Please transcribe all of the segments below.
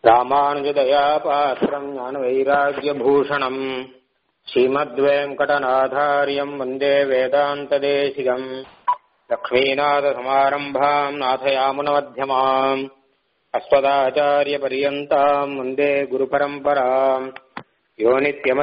ராமானுஜதயாபாத்திரம் ஞானவைராக்கியபூஷணம் ஸ்ரீமத்வேங்கடநாதாரியம் வந்தே வேதாந்ததேசிகம் லக்ஷ்மீநாதசமாரம்பாம் நாथयामुनमध्यमाम् अस्मदाचार्यपर्यन्ताम् वन्दे गुरुपरम्पराम् यो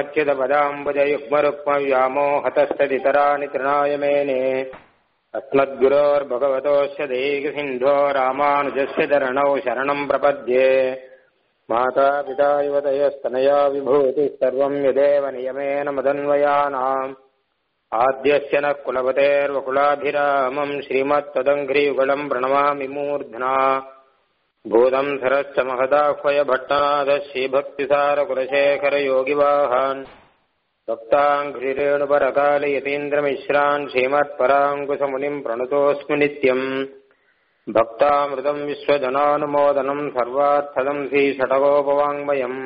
नित्यमच्युतपदाम्बुजयुग्मरुक्मव्यामोहतस्तदितराणि तृणाय मेने अस्मद्गुरोर्भगवतोऽस्य देहिसिन्धो रामानुजस्य चरणौ शरणम् प्रपद्ये मातापिता युवतयस्तनया विभूतिः सर्वम् यदेव नियमेन मदन्वयानाम् आद्यस्य नः कुलपतेर्वकुलाभिरामम् श्रीमत्तदङ्घ्रियुगलम् प्रणमामि मूर्ध्ना भूतम् सरश्च महदाह्वय भट्टनाथः श्रीभक्तिसारकुलशेखरयोगिवाहान् भक्ताङ्घ्रिरेणुपरकाले यतीन्द्रमिश्रान् श्रीमत्पराङ्कुशमुनिम् प्रणतोऽस्मि नित्यम् भक्तामृतम् विश्वजनानुमोदनम् सर्वार्थदम् श्रीषटकोपवाङ्मयम्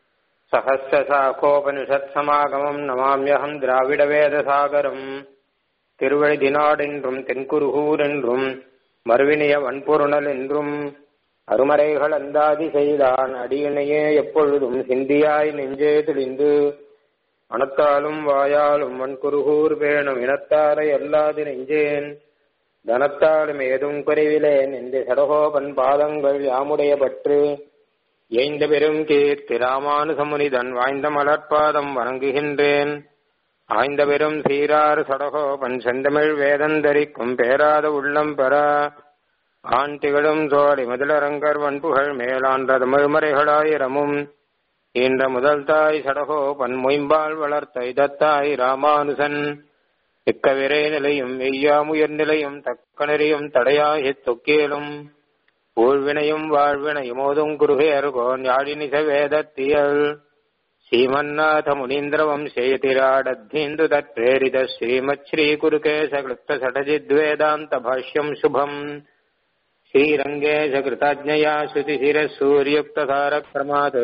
सहस्रशाखोपनिषत्समागमम् नमाम्यहम् द्राविडवेदसागरम् திருவழிதினாடென்றும் தென்குருகூரென்றும் மறுவினிய வன்பொருணல் என்றும் அருமறைகள் அந்தாதி செய்தான் அடியினையே எப்பொழுதும் சிந்தியாய் நெஞ்சே தெளிந்து மனத்தாலும் வாயாலும் வன்குருகூர் பேணும் இனத்தாரை அல்லாது நெஞ்சேன் தனத்தாலும் ஏதும் குறைவிலேன் இந்த சடகோபன் பாதங்கள் யாமுடைய பற்று ஏய்ந்த பெரும் கீர்த்தி ராமானுசமுனிதன் வாய்ந்த மலர்பாதம் வணங்குகின்றேன் ஆய்ந்த பெரும் சீரார் சடகோபன் செந்தமிழ் வேதந்தரிக்கும் பேராத உள்ளம் பெற ஆண் திகழும் சோழி முதலரங்கர் வன்புகழ் மேலான்ற தமிழ்மறைகளாயிரமும் ஈன்ற முதல் தாய் சடகோபன் மொயம்பால் வளர்த்த இதத்தாய் ராமானுசன் மிக்க விரை நிலையும் எய்யாமுயர் நிலையும் தக்க நெறியும் தடையாகித் தொக்கேலும் ஊழ்வினையும் வாழ்வினையும் ஓதும் குருகேர்கோன் யாழினிச வேதத்தியல் श्रीमन्नाथ मुनीन्द्रवंशेतिराडद्धीन्दु तत्प्रेरित श्रीमत् श्रीकुरुकेशक्लुप्तषटजिद्वेदान्तभाष्यम् शुभम् श्रीरङ्गेशकृताज्ञया श्रुतिशिरः सूर्युक्तधारक्रमात्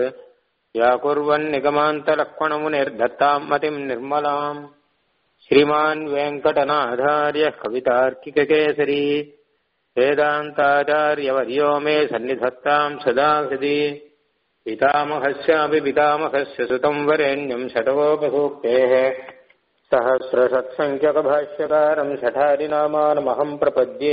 व्याकुर्वन्निगमान्तलक्ष्मणमुनिर्धत्ताम् मतिम् निर्मलाम् श्रीमान् वेङ्कटनाधार्यः कवितार्किककेसरी वेदान्ताचार्यवर्यो मे सन्निधत्ताम् सदा हृदि पितामहस्यापि पितामहस्य सुतम् वरेण्यम् शतकोपसूक्तेः सहस्रषत्सङ्ख्यकभाष्यकारम् शठारिनामानमहम् प्रपद्ये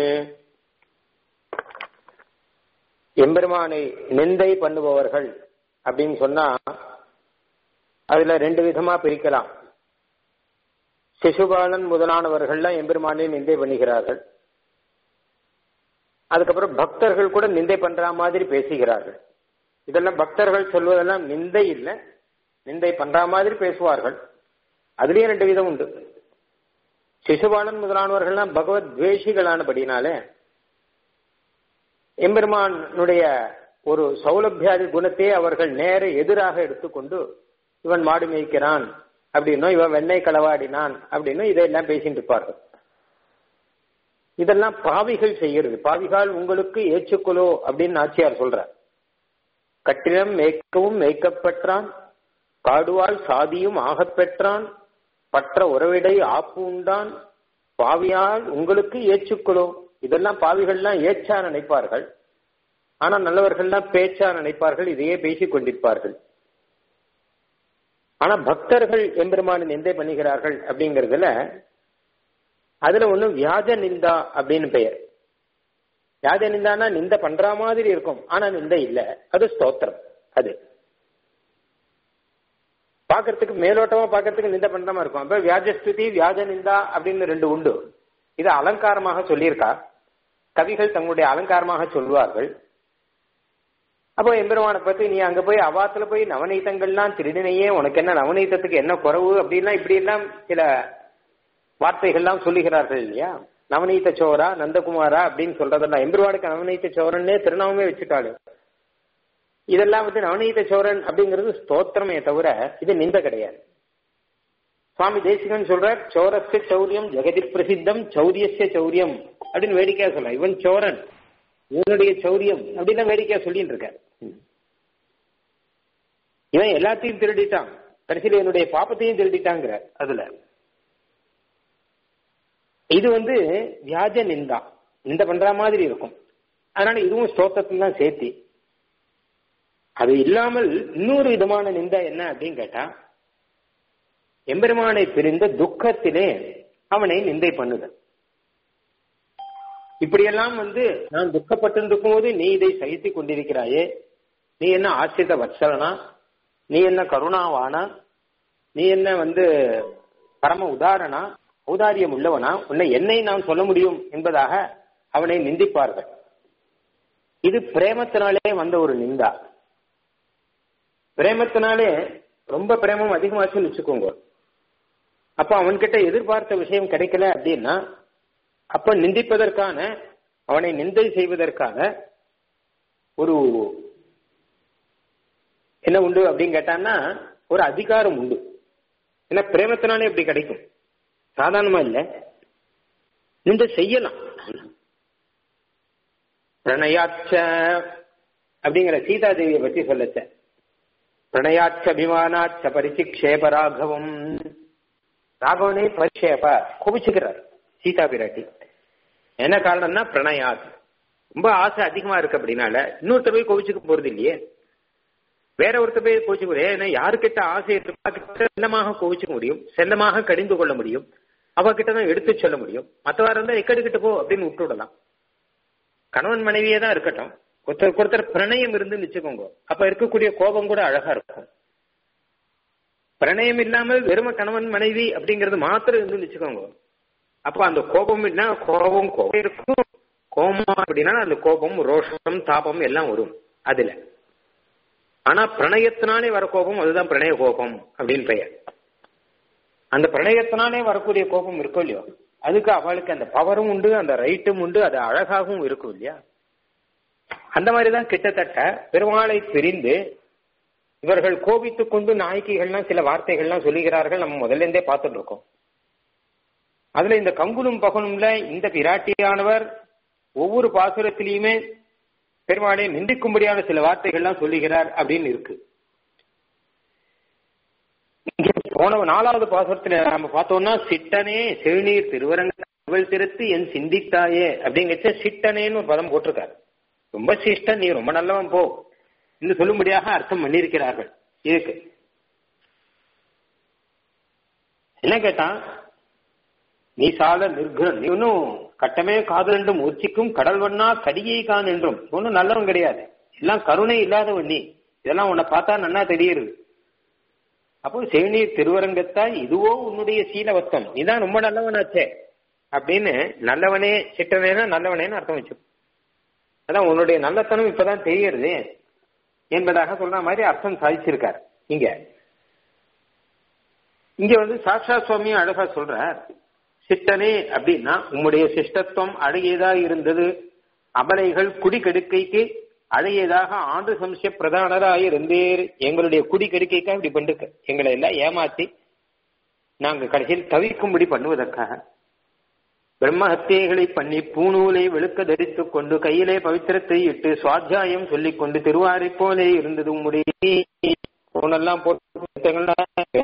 எம்பெருமானை நிந்தை பண்ணுபவர்கள் அப்படின்னு சொன்னா அதுல ரெண்டு விதமா பிரிக்கலாம் சிசுபாலன் முதலானவர்கள்லாம் எம்பெருமானை நிந்தை பண்ணுகிறார்கள் அதுக்கப்புறம் பக்தர்கள் கூட நிந்தை பண்ற மாதிரி பேசுகிறார்கள் இதெல்லாம் பக்தர்கள் சொல்வதெல்லாம் நிந்தை இல்லை நிந்தை பண்ற மாதிரி பேசுவார்கள் அதுலயே ரெண்டு விதம் உண்டு சிசுபாலன் முதலானவர்கள்லாம் பகவத் துவேஷிகளானபடினாலே எம்பெருமானுடைய ஒரு சௌலபியாதி குணத்தையே அவர்கள் நேர எதிராக எடுத்துக்கொண்டு இவன் மாடு மேய்க்கிறான் அப்படின்னும் இவன் வெண்ணெய் களவாடினான் அப்படின்னும் இதையெல்லாம் பேசிட்டு இருப்பார்கள் இதெல்லாம் பாவிகள் செய்கிறது பாவிகால் உங்களுக்கு ஏற்றுக்கொலோ அப்படின்னு ஆச்சியார் சொல்றார் கட்டிடம் மேய்க்கவும் மேய்க்கப்பெற்றான் காடுவாள் சாதியும் ஆகப் பெற்றான் பற்ற உறவிடை ஆப்பு உண்டான் பாவியால் உங்களுக்கு ஏற்றுக்கொள்ளோ இதெல்லாம் பாவிகள்லாம் ஏச்சா நினைப்பார்கள் ஆனா நல்லவர்கள்லாம் பேச்சா நினைப்பார்கள் இதையே பேசிக் கொண்டிருப்பார்கள் ஆனா பக்தர்கள் எம்பெருமானின் நிந்தை பண்ணுகிறார்கள் அப்படிங்கறதுல அதுல ஒண்ணு வியாஜ நிந்தா அப்படின்னு பெயர் வியாஜ நிந்தானா நிந்த பண்ற மாதிரி இருக்கும் ஆனா நிந்தை இல்ல அது ஸ்தோத்திரம் அது பாக்கிறதுக்கு மேலோட்டமா பாக்கிறதுக்கு நிந்த பண்ற மாதிரி இருக்கும் அப்ப வியாஜஸ்துதி வியாஜ நிந்தா அப்படின்னு ரெண்டு உண்டு இது அலங்காரமாக சொல்லியிருக்கா கவிகள் தங்களுடைய அலங்காரமாக சொல்வார்கள் அப்போ எம்பெருமானை பத்தி நீ அங்க போய் அவாத்துல போய் நவநீதங்கள்லாம் திருடினையே உனக்கு என்ன நவநீதத்துக்கு என்ன குறவு அப்படின்னா இப்படி எல்லாம் சில வார்த்தைகள்லாம் சொல்லுகிறார்கள் இல்லையா நவநீத சோரா நந்தகுமாரா அப்படின்னு சொல்றதெல்லாம் எம்பெருவாடுக்கு நவநீத சோரன்னே திருநாமமே வச்சுட்டாரு இதெல்லாம் வந்து நவநீத சோரன் அப்படிங்கிறது ஸ்தோத்திரமே தவிர இது நிந்த கிடையாது சுவாமி தேசிகன் சொல்றார் சோரஸ்ய சௌரியம் ஜெகதி பிரசித்தம் சௌரியஸ்ய சௌரியம் அப்படின்னு வேடிக்கையா சொல்ற இவன் சோரன் இவனுடைய சௌரியம் அப்படின்னு வேடிக்கையா சொல்லிட்டு இருக்க இவன் எல்லாத்தையும் திருடிட்டான் கடைசியில் என்னுடைய பாப்பத்தையும் திருடிட்டாங்கிற அதுல இது வந்து வியாஜ நிந்தா நிந்த பண்ற மாதிரி இருக்கும் அதனால இதுவும் ஸ்தோத்திரத்துல தான் சேர்த்தி அது இல்லாமல் இன்னொரு விதமான நிந்தா என்ன அப்படின்னு கேட்டா எம்பெருமானை பிரிந்த துக்கத்திலே அவனை நிந்தை பண்ணுதல் இப்படியெல்லாம் வந்து நான் துக்கப்பட்டு இருக்கும்போது நீ இதை சகித்துக் கொண்டிருக்கிறாயே நீ என்ன ஆசிரித வத்சலனா நீ என்ன கருணாவானா நீ என்ன வந்து பரம உதாரணா ஔதாரியம் உள்ளவனா உன்னை என்னை நான் சொல்ல முடியும் என்பதாக அவனை நிந்திப்பார்கள் இது பிரேமத்தினாலே வந்த ஒரு நிந்தா பிரேமத்தினாலே ரொம்ப பிரேமம் அதிகமாச்சுன்னு வச்சுக்கோங்க அப்ப அவன்கிட்ட எதிர்பார்த்த விஷயம் கிடைக்கல அப்படின்னா அப்ப நிந்திப்பதற்கான அவனை நிந்தை செய்வதற்கான ஒரு என்ன உண்டு அப்படின்னு கேட்டான்னா ஒரு அதிகாரம் உண்டு ஏன்னா பிரேமத்தினாலே எப்படி கிடைக்கும் சாதாரணமா இல்ல நிந்தை செய்யலாம் பிரணயாச்ச அப்படிங்கிற சீதாதேவியை பற்றி சொல்லச்ச பிரணயாச்ச அபிமானாச்ச பரிசிக்ஷேப ராகவம் ராகவனே பரிஷேப கோபிச்சுக்கிறார் சீதா பிராட்டி என்ன காரணம்னா பிரணயாத் ரொம்ப ஆசை அதிகமா இருக்கு அப்படின்னால இன்னொருத்தர் போய் கோபிச்சுக்க போறது இல்லையே வேற ஒருத்தர் போய் கோவிச்சுக்க ஏன்னா யாருக்கிட்ட ஆசை இருக்கு செல்லமாக கோவிச்சுக்க முடியும் செல்லமாக கடிந்து கொள்ள முடியும் அவகிட்ட தான் எடுத்து சொல்ல முடியும் மற்றவா இருந்தா எக்கடுக்கிட்ட போ அப்படின்னு விட்டு விடலாம் கணவன் மனைவியே தான் இருக்கட்டும் ஒருத்தருக்கு ஒருத்தர் பிரணயம் இருந்து வச்சுக்கோங்க அப்ப இருக்கக்கூடிய கோபம் கூட அழகா இருக்கும் பிரணயம் இல்லாமல் வெறும கணவன் மனைவி அப்படிங்கறது மாத்திரம் இருந்து வச்சுக்கோங்க அப்ப அந்த கோபம் என்ன கோபம் கோபம் இருக்கும் கோபம் அப்படின்னா அந்த கோபம் ரோஷம் தாபம் எல்லாம் வரும் அதுல ஆனா பிரணயத்தினாலே வர கோபம் அதுதான் பிரணய கோபம் அப்படின்னு பெயர் அந்த பிரணயத்தினாலே வரக்கூடிய கோபம் இருக்கும் இல்லையோ அதுக்கு அவளுக்கு அந்த பவரும் உண்டு அந்த ரைட்டும் உண்டு அது அழகாகவும் இருக்கும் இல்லையா அந்த மாதிரிதான் கிட்டத்தட்ட பெருமாளை பிரிந்து இவர்கள் கோபித்துக் கொண்டு நாயகிகள்லாம் சில வார்த்தைகள்லாம் சொல்லுகிறார்கள் நம்ம முதல்ல இருந்தே பார்த்துட்டு இருக்கோம் அதுல இந்த கங்குலும் பகனும்ல இந்த பிராட்டியானவர் ஒவ்வொரு பாசுரத்திலையுமே பெருமாளை நிந்திக்கும்படியான சில வார்த்தைகள்லாம் சொல்லுகிறார் அப்படின்னு இருக்கு போன நாலாவது பாசுரத்துல நம்ம பார்த்தோம்னா சிட்டனே செழுநீர் திருவரங்க திருத்து என் சிந்தித்தாயே அப்படிங்கச்ச சிட்டனேன்னு ஒரு பதம் போட்டிருக்காரு ரொம்ப சிஷ்டன் நீ ரொம்ப நல்லவன் போ என்று சொல்லும்படியாக அர்த்தம் பண்ணியிருக்கிறார்கள் இதுக்கு என்ன கேட்டான் நீ சால நிர்குணன் நீ ஒன்னும் கட்டமே காதல் மூர்ச்சிக்கும் கடல் வண்ணா கடியை கான் என்றும் ஒன்னும் நல்லவன் கிடையாது எல்லாம் கருணை இல்லாதவன் நீ இதெல்லாம் உன்னை பார்த்தா நன்னா தெரியுது அப்போ செவிநீர் திருவரங்கத்தாய் இதுவோ உன்னுடைய சீலவத்தம் நீதான் ரொம்ப நல்லவனாச்சே அப்படின்னு நல்லவனே சிட்டனேனா நல்லவனேன்னு அர்த்தம் வச்சு அதான் உன்னுடைய நல்லத்தனம் இப்பதான் தெரியறது என்பதாக சொல்ற மாதிரி அர்த்தம் சாதிச்சிருக்கார் இங்க இங்க வந்து சாட்சா சுவாமி அழகா சொல்றார் சிட்டனே அப்படின்னா உம்முடைய சிஷ்டத்துவம் அழகியதா இருந்தது அபலைகள் குடி கெடுக்கைக்கு அழகியதாக ஆண்டு சம்சய பிரதானராக இருந்தேர் எங்களுடைய குடி கெடுக்கைக்காக இப்படி பண்ணிருக்க எங்களை எல்லாம் ஏமாத்தி நாங்க கடைசியில் தவிக்கும்படி பண்ணுவதற்காக பிரம்மஹத்தியைகளை பண்ணி பூநூலை வெளுக்க தரித்துக் கொண்டு கையிலே பவித்திரத்தை இட்டு சுவாத்தியாயம் சொல்லிக் கொண்டு திருவாரை போலே இருந்தது உம்முடைய போனெல்லாம் போட்டு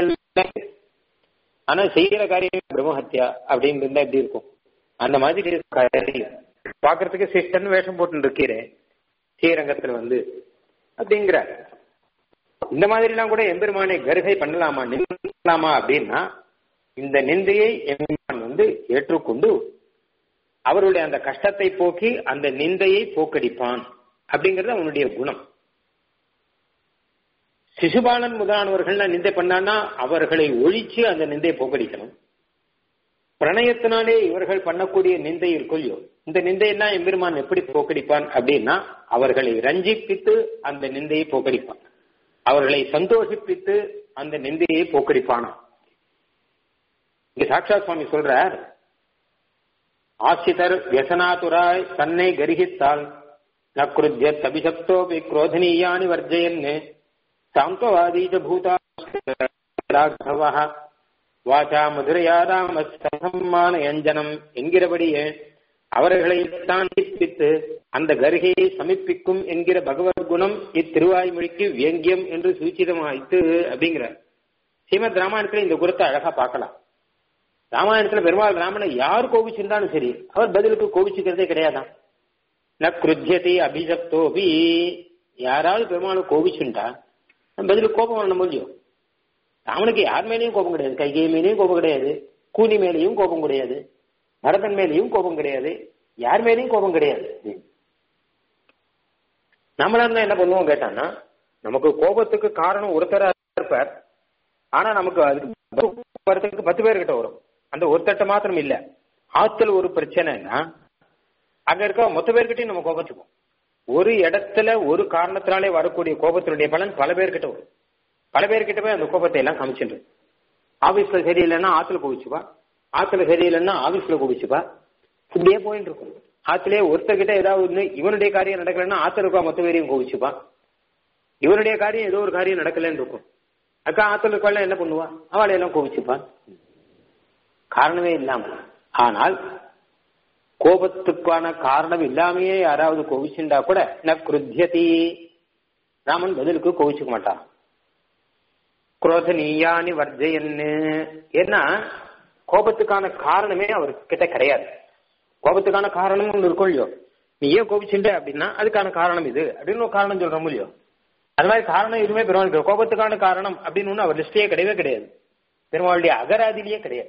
ஆனா செய்யற காரியம் பிரம்மஹத்யா அப்படின்னு இருந்தா எப்படி இருக்கும் அந்த மாதிரி பாக்குறதுக்கு சிஸ்டன் வேஷம் போட்டு இருக்கிறேன் ஸ்ரீரங்கத்துல வந்து அப்படிங்கிற இந்த மாதிரி எல்லாம் கூட எம்பெருமானை கருகை பண்ணலாமா நின்றுலாமா அப்படின்னா இந்த நிந்தையை எம்பெருமான் வந்து ஏற்றுக்கொண்டு அவருடைய அந்த கஷ்டத்தை போக்கி அந்த நிந்தையை போக்கடிப்பான் அப்படிங்கறது அவனுடைய குணம் சிசுபாலன் முதலானவர்கள் நிந்தை பண்ணான்னா அவர்களை ஒழிச்சு அந்த நிந்தையை போக்கடிக்கணும் பிரணயத்தினாலே இவர்கள் பண்ணக்கூடிய நிந்தை இருக்கொல்லையோ இந்த நிந்தையெல்லாம் எம்பெருமான் எப்படி போக்கடிப்பான் அப்படின்னா அவர்களை ரஞ்சிப்பித்து அந்த நிந்தையை போக்கடிப்பான் அவர்களை சந்தோஷிப்பித்து அந்த நிந்தையை போக்கடிப்பானா இங்க சாட்சா சுவாமி சொல்றார் ஆசிதர் வியசனாதுராய் தன்னை கரிகித்தால் நக்ருத்யத் அபிசக்தோபி குரோதனீயானி வர்ஜயன்னு சாந்தவாதீஜ பூதா ராகவः வாச்சா மதுரையாதாம யஞ்சனம் என்கிறபடியே அவர்களை தான் பித்து அந்த கருகையை சமர்ப்பிக்கும் என்கிற பகவத் குணம் இத்திருவாய்மொழிக்கு வியங்கியம் என்று சூச்சிதமாயிட்டு அப்படிங்கிறார் ஸ்ரீமத் ராமாயணத்துல இந்த குணத்தை அழகா பார்க்கலாம் ராமாயணத்துல பெருமாள் ராமனை யார் கோபிச்சிருந்தாலும் சரி அவர் பதிலுக்கு கோபிச்சுக்கிறதே கிடையாதான் ந குருத்தியதி அபிசப்தோபி யாராவது பெருமாளை கோபிச்சுட்டா பதில் கோபம் வரணும் முடியும் ராமனுக்கு யார் மேலேயும் கோபம் கிடையாது கைகை மேலேயும் கோபம் கிடையாது கூனி மேலேயும் கோபம் கிடையாது பரதன் மேலேயும் கோபம் கிடையாது யார் மேலேயும் கோபம் கிடையாது நம்மளா இருந்தா என்ன பண்ணுவோம் கேட்டான்னா நமக்கு கோபத்துக்கு காரணம் ஒருத்தரா இருப்பார் ஆனா நமக்கு அதுக்கு வரத்துக்கு பத்து பேர் கிட்ட வரும் அந்த ஒருத்தட்ட மாத்திரம் இல்ல ஆத்துல ஒரு பிரச்சனைனா அங்க இருக்க மொத்த பேர்கிட்டயும் நம்ம கோபத்துக்கும் ஒரு இடத்துல ஒரு காரணத்தினாலே வரக்கூடிய கோபத்தினுடைய பலன் பல பேர்கிட்ட வரும் பல பேர்கிட்ட போய் அந்த கோபத்தை எல்லாம் காமிச்சுட்டு ஆபீஸ்ல சரியில்லைன்னா ஆத்துல கோவிச்சுப்பா ஆத்துல சரியில்லைன்னா ஆபீஸ்ல கோவிச்சுப்பா இப்படியே போயிட்டு இருக்கும் ஆத்திலே ஒருத்தர்கிட்ட ஏதாவது ஒண்ணு இவனுடைய காரியம் நடக்கலன்னா ஆத்துல இருக்கா மொத்த பேரையும் கோவிச்சுப்பா இவனுடைய காரியம் ஏதோ ஒரு காரியம் நடக்கலன்னு இருக்கும் அக்கா ஆத்துல இருக்கா என்ன பண்ணுவா அவளை எல்லாம் கோவிச்சுப்பா காரணமே இல்லாம ஆனால் கோபத்துக்கான காரணம் இல்லாமையே யாராவது கோவிச்சுண்டா கூட ந குருத்தியதி ராமன் பதிலுக்கு கோவிச்சுக்க மாட்டான் குரோதனீயானி வர்ஜயன்னு ஏன்னா கோபத்துக்கான காரணமே அவர்கிட்ட கிடையாது கோபத்துக்கான காரணம் ஒன்று இருக்கும் இல்லையோ நீ ஏன் கோபிச்சுட்ட அப்படின்னா அதுக்கான காரணம் இது அப்படின்னு ஒரு காரணம் சொல்றோம் இல்லையோ அது மாதிரி காரணம் எதுவுமே பெருமாள் கோபத்துக்கான காரணம் அப்படின்னு ஒன்று அவர் லிஸ்டே கிடையவே கிடையாது பெருமாளுடைய அகராதிலேயே கிடையாது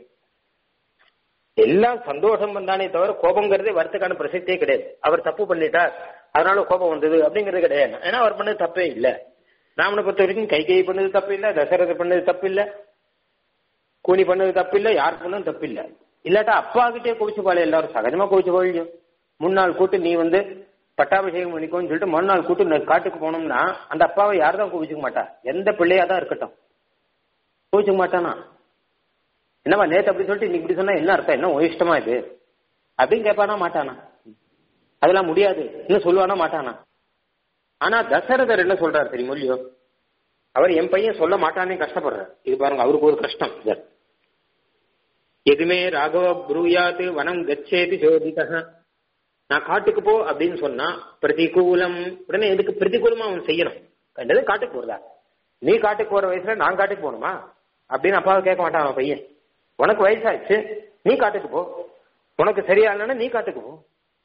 எல்லாம் சந்தோஷம் வந்தானே தவிர கோபங்கிறதே வரத்துக்கான பிரசக்தியே கிடையாது அவர் தப்பு பண்ணிட்டார் அதனால கோபம் வந்தது அப்படிங்கிறது கிடையாது ஏன்னா அவர் பண்ணது தப்பே இல்லை ராமனை பொறுத்த வரைக்கும் கை கை பண்ணது தப்பு இல்லை தசரதை பண்ணது தப்பு இல்லை கூனி பண்ணது தப்பு இல்லை யார் பண்ணதும் தப்பு இல்லை இல்லாட்டா அப்பா கிட்டே கோவிச்சு பாரு எல்லாரும் சகஜமா கோவிச்சு போயிடும் முன்னாள் கூட்டு நீ வந்து பட்டாபிஷேகம் பண்ணிக்கோன்னு சொல்லிட்டு மறுநாள் கூட்டு காட்டுக்கு போனோம்னா அந்த அப்பாவை யாரும் தான் கோவிச்சுக்க மாட்டா எந்த பிள்ளையா தான் இருக்கட்டும் கோவிச்சுக்க மாட்டானா என்னவா நேத்து அப்படி சொல்லிட்டு இன்னைக்கு இப்படி சொன்னா என்ன அர்த்தம் என்ன உன் இஷ்டமா இது அப்படின்னு கேட்பானா மாட்டானா அதெல்லாம் முடியாது இன்னும் சொல்லுவானா மாட்டானா ஆனா தசரதர் என்ன சொல்றாரு தெரியுமோ இல்லையோ அவர் என் பையன் சொல்ல மாட்டானே கஷ்டப்படுறார் இது பாருங்க அவருக்கு ஒரு கஷ்டம் சார் எதுமே ராகவ புரூயாது வனம் கச்சேதி சோதிதக நான் காட்டுக்கு போ அப்படின்னு சொன்னா பிரதிகூலம் உடனே எதுக்கு பிரதிகூலமா அவன் செய்யணும் கண்டது காட்டுக்கு போறதா நீ காட்டுக்கு போற வயசுல நான் காட்டுக்கு போகணுமா அப்படின்னு அப்பாவை கேட்க மாட்டான் அவன் பையன் உனக்கு வயசாச்சு நீ காட்டுக்கு போ உனக்கு சரியா இல்லைன்னா நீ காட்டுக்கு போ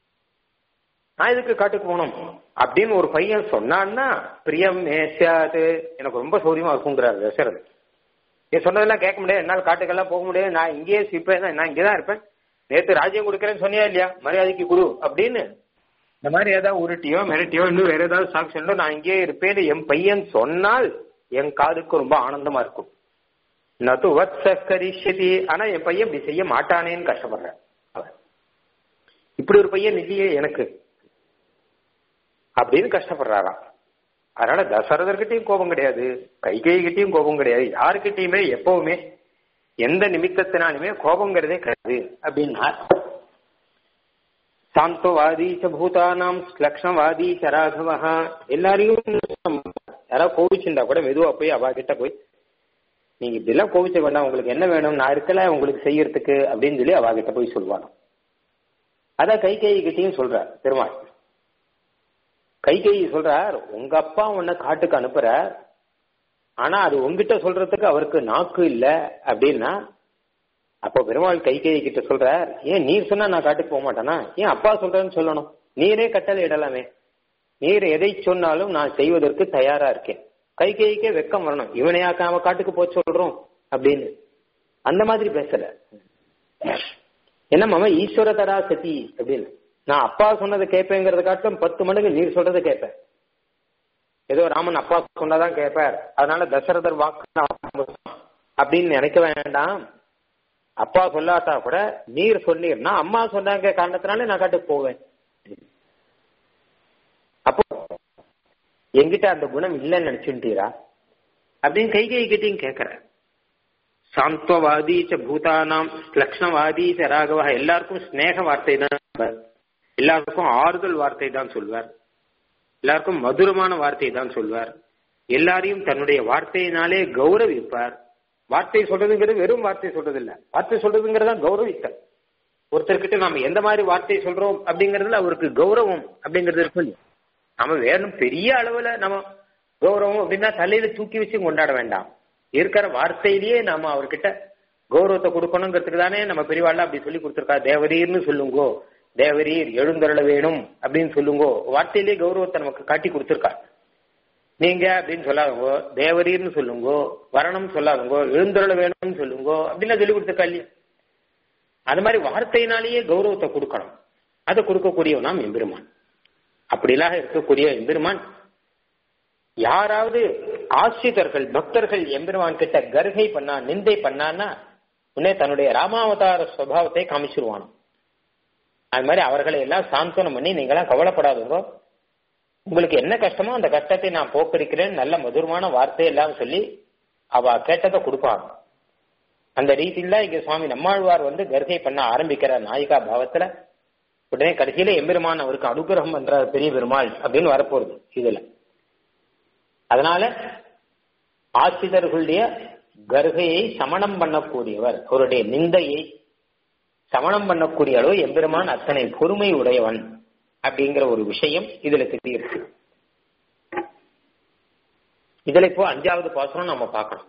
நான் எதுக்கு காட்டுக்கு போகணும் அப்படின்னு ஒரு பையன் சொன்னான்னா பிரியம் மேசாது எனக்கு ரொம்ப சௌரியமா இருக்குங்கிறாரு தசரது நீ சொன்னதெல்லாம் கேட்க முடியாது என்னால் காட்டுக்கெல்லாம் போக முடியாது நான் இங்கேயே இருப்பேன் நான் இங்கே தான் இருப்பேன் நேற்று ராஜ்யம் கொடுக்குறேன்னு சொன்னியா இல்லையா மரியாதைக்கு குரு அப்படின்னு இந்த மாதிரி ஏதாவது உருட்டியோ மிரட்டியோ இன்னும் வேற ஏதாவது சாட்சியோ நான் இங்கேயே இருப்பேன்னு என் பையன் சொன்னால் என் காதுக்கு ரொம்ப ஆனந்தமா இருக்கும் நது வத்ச கரிஷதி ஆனா என் பையன் இப்படி செய்ய மாட்டானேன்னு கஷ்டப்படுறேன் அவன் இப்படி ஒரு பையன் இல்லையே எனக்கு அப்படின்னு கஷ்டப்படுறாராம் அதனால தசரதர்கிட்டையும் கோபம் கிடையாது கைகைகிட்டையும் கோபம் கிடையாது யாருக்கிட்டையுமே எப்பவுமே எந்த நிமித்தத்தினாலுமே கோபங்கிறதே கிடையாது அப்படின்னா சாந்தவாதி ச பூதானாம் லக்ஷணவாதி ச ராகவா எல்லாரையும் யாராவது கோவிச்சுண்டா கூட மெதுவா போய் அவா கிட்ட போய் நீங்க இப்படிலாம் கோவிச்ச வேண்டாம் உங்களுக்கு என்ன வேணும் நான் இருக்கல உங்களுக்கு செய்யறதுக்கு அப்படின்னு சொல்லி அவா கிட்ட போய் சொல்லுவாங்க அதான் கை கை கிட்டையும் சொல்ற பெருமாள் கை கை சொல்றார் உங்க அப்பா உன்னை காட்டுக்கு அனுப்புற ஆனா அது உங்ககிட்ட சொல்றதுக்கு அவருக்கு நாக்கு இல்ல அப்படின்னா அப்போ பெருமாள் கை கை கிட்ட சொல்ற ஏன் நீர் சொன்னா நான் காட்டுக்கு போக மாட்டேனா ஏன் அப்பா சொல்றேன்னு சொல்லணும் நீரே கட்டளை இடலாமே நீர் எதை சொன்னாலும் நான் செய்வதற்கு தயாரா இருக்கேன் கை கைக்கே வெக்கம் வரணும் இவனையாக்க அவன் காட்டுக்கு போய் சொல்றோம் அப்படின்னு அந்த மாதிரி பேசல என்ன மாமா ஈஸ்வர தடா சதி அப்படின்னு நான் அப்பா சொன்னதை கேட்பேங்கிறத காட்டிலும் பத்து மடங்கு நீர் சொல்றதை கேட்பேன் ஏதோ ராமன் அப்பா சொன்னதான் கேட்பார் அதனால தசரதர் வாக்கு அப்படின்னு நினைக்க வேண்டாம் அப்பா சொல்லாட்டா கூட நீர் சொன்னீர்னா அம்மா சொன்னாங்க காரணத்தினால நான் காட்டுக்கு போவேன் அப்போ எங்கிட்ட அந்த குணம் இல்லைன்னு நினைச்சுட்டீரா அப்படின்னு கை கை கிட்டையும் கேட்கிற சாந்தவாதி ச பூதானாம் லக்ஷ்ணவாதி ச ராகவா எல்லாருக்கும் ஸ்நேக வார்த்தை தான் எல்லாருக்கும் ஆறுதல் வார்த்தை தான் சொல்வார் எல்லாருக்கும் மதுரமான வார்த்தை தான் சொல்வார் எல்லாரையும் தன்னுடைய வார்த்தையினாலே கௌரவிப்பார் வார்த்தை சொல்றதுங்கிறது வெறும் வார்த்தை சொல்றது இல்ல வார்த்தை சொல்றதுங்கிறதா கௌரவித்தல் ஒருத்தர்கிட்ட நாம எந்த மாதிரி வார்த்தை சொல்றோம் அப்படிங்கறதுல அவருக்கு கௌரவம் அப்படிங்கிறது இருக்கு இல்லையா நம்ம வேணும் பெரிய அளவுல நம்ம கௌரவம் அப்படின்னா தலையில தூக்கி வச்சு கொண்டாட வேண்டாம் இருக்கிற வார்த்தையிலேயே நாம அவர்கிட்ட கௌரவத்தை கொடுக்கணுங்கிறதுக்கு தானே நம்ம பெரியவாள்லாம் அப்படி சொல்லி கொடுத்துருக்கா தேவரீர்னு சொல்லுங்கோ தேவரீர் எழுந்தருள வேணும் அப்படின்னு சொல்லுங்கோ வார்த்தையிலேயே கௌரவத்தை நமக்கு காட்டி கொடுத்துருக்கா நீங்க அப்படின்னு சொல்லாதங்கோ தேவரீர்னு சொல்லுங்கோ வரணும் சொல்லாதங்கோ எழுந்தருள வேணும்னு சொல்லுங்கோ அப்படின்னு சொல்லி கொடுத்த கல்வி அது மாதிரி வார்த்தையினாலேயே கௌரவத்தை கொடுக்கணும் அதை கொடுக்கக்கூடியவனாம் எம்பெருமான் அப்படிலாம் இருக்கக்கூடிய எம்பெருமான் யாராவது ஆசிரியர்கள் பக்தர்கள் எம்பெருமான் கிட்ட கர்கை பண்ணா நிந்தை பண்ணான்னா உடனே தன்னுடைய ராமாவதார சுவாவத்தை காமிச்சிருவான் அது மாதிரி அவர்களை எல்லாம் சாந்தனம் பண்ணி நீங்களாம் கவலைப்படாதவங்க உங்களுக்கு என்ன கஷ்டமோ அந்த கஷ்டத்தை நான் போக்கடிக்கிறேன் நல்ல மதுரமான வார்த்தை எல்லாம் சொல்லி அவ கேட்டதை கொடுப்பாங்க அந்த ரீதியில இங்க சுவாமி நம்மாழ்வார் வந்து கர்கை பண்ண ஆரம்பிக்கிற நாயிகா பாவத்துல உடனே கடைசியில எம்பெருமான் அவருக்கு அனுகிரகம் பண்றார் பெரிய பெருமாள் அப்படின்னு வரப்போகுது இதுல அதனால ஆசிரியர்களுடைய கர்கையை சமணம் பண்ணக்கூடியவர் அவருடைய நிந்தையை சமணம் பண்ணக்கூடிய அளவு எம்பெருமான் அத்தனை பொறுமை உடையவன் அப்படிங்கிற ஒரு விஷயம் இதுல தெரியுது இதுல இப்போ அஞ்சாவது பாசனம் நம்ம பார்க்கணும்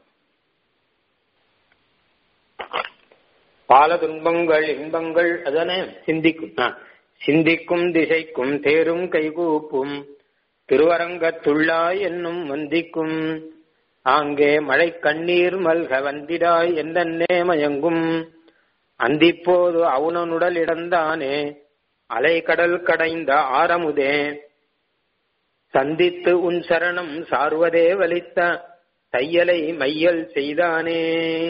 பால துன்பங்கள் இன்பங்கள் அதானே சிந்திக்கும் சிந்திக்கும் திசைக்கும் தேரும் கைகூப்பும் திருவரங்கத்துள்ளாய் என்னும் வந்திக்கும் ஆங்கே மழை கண்ணீர் மல்க வந்திடாய் எந்தன்னே மயங்கும் அந்திப்போது அவுணனுடல் இடந்தானே அலைக்கடல் கடைந்த ஆரமுதே சந்தித்து உன் சரணம் சார்வதே வலித்த தையலை மையல் செய்தானே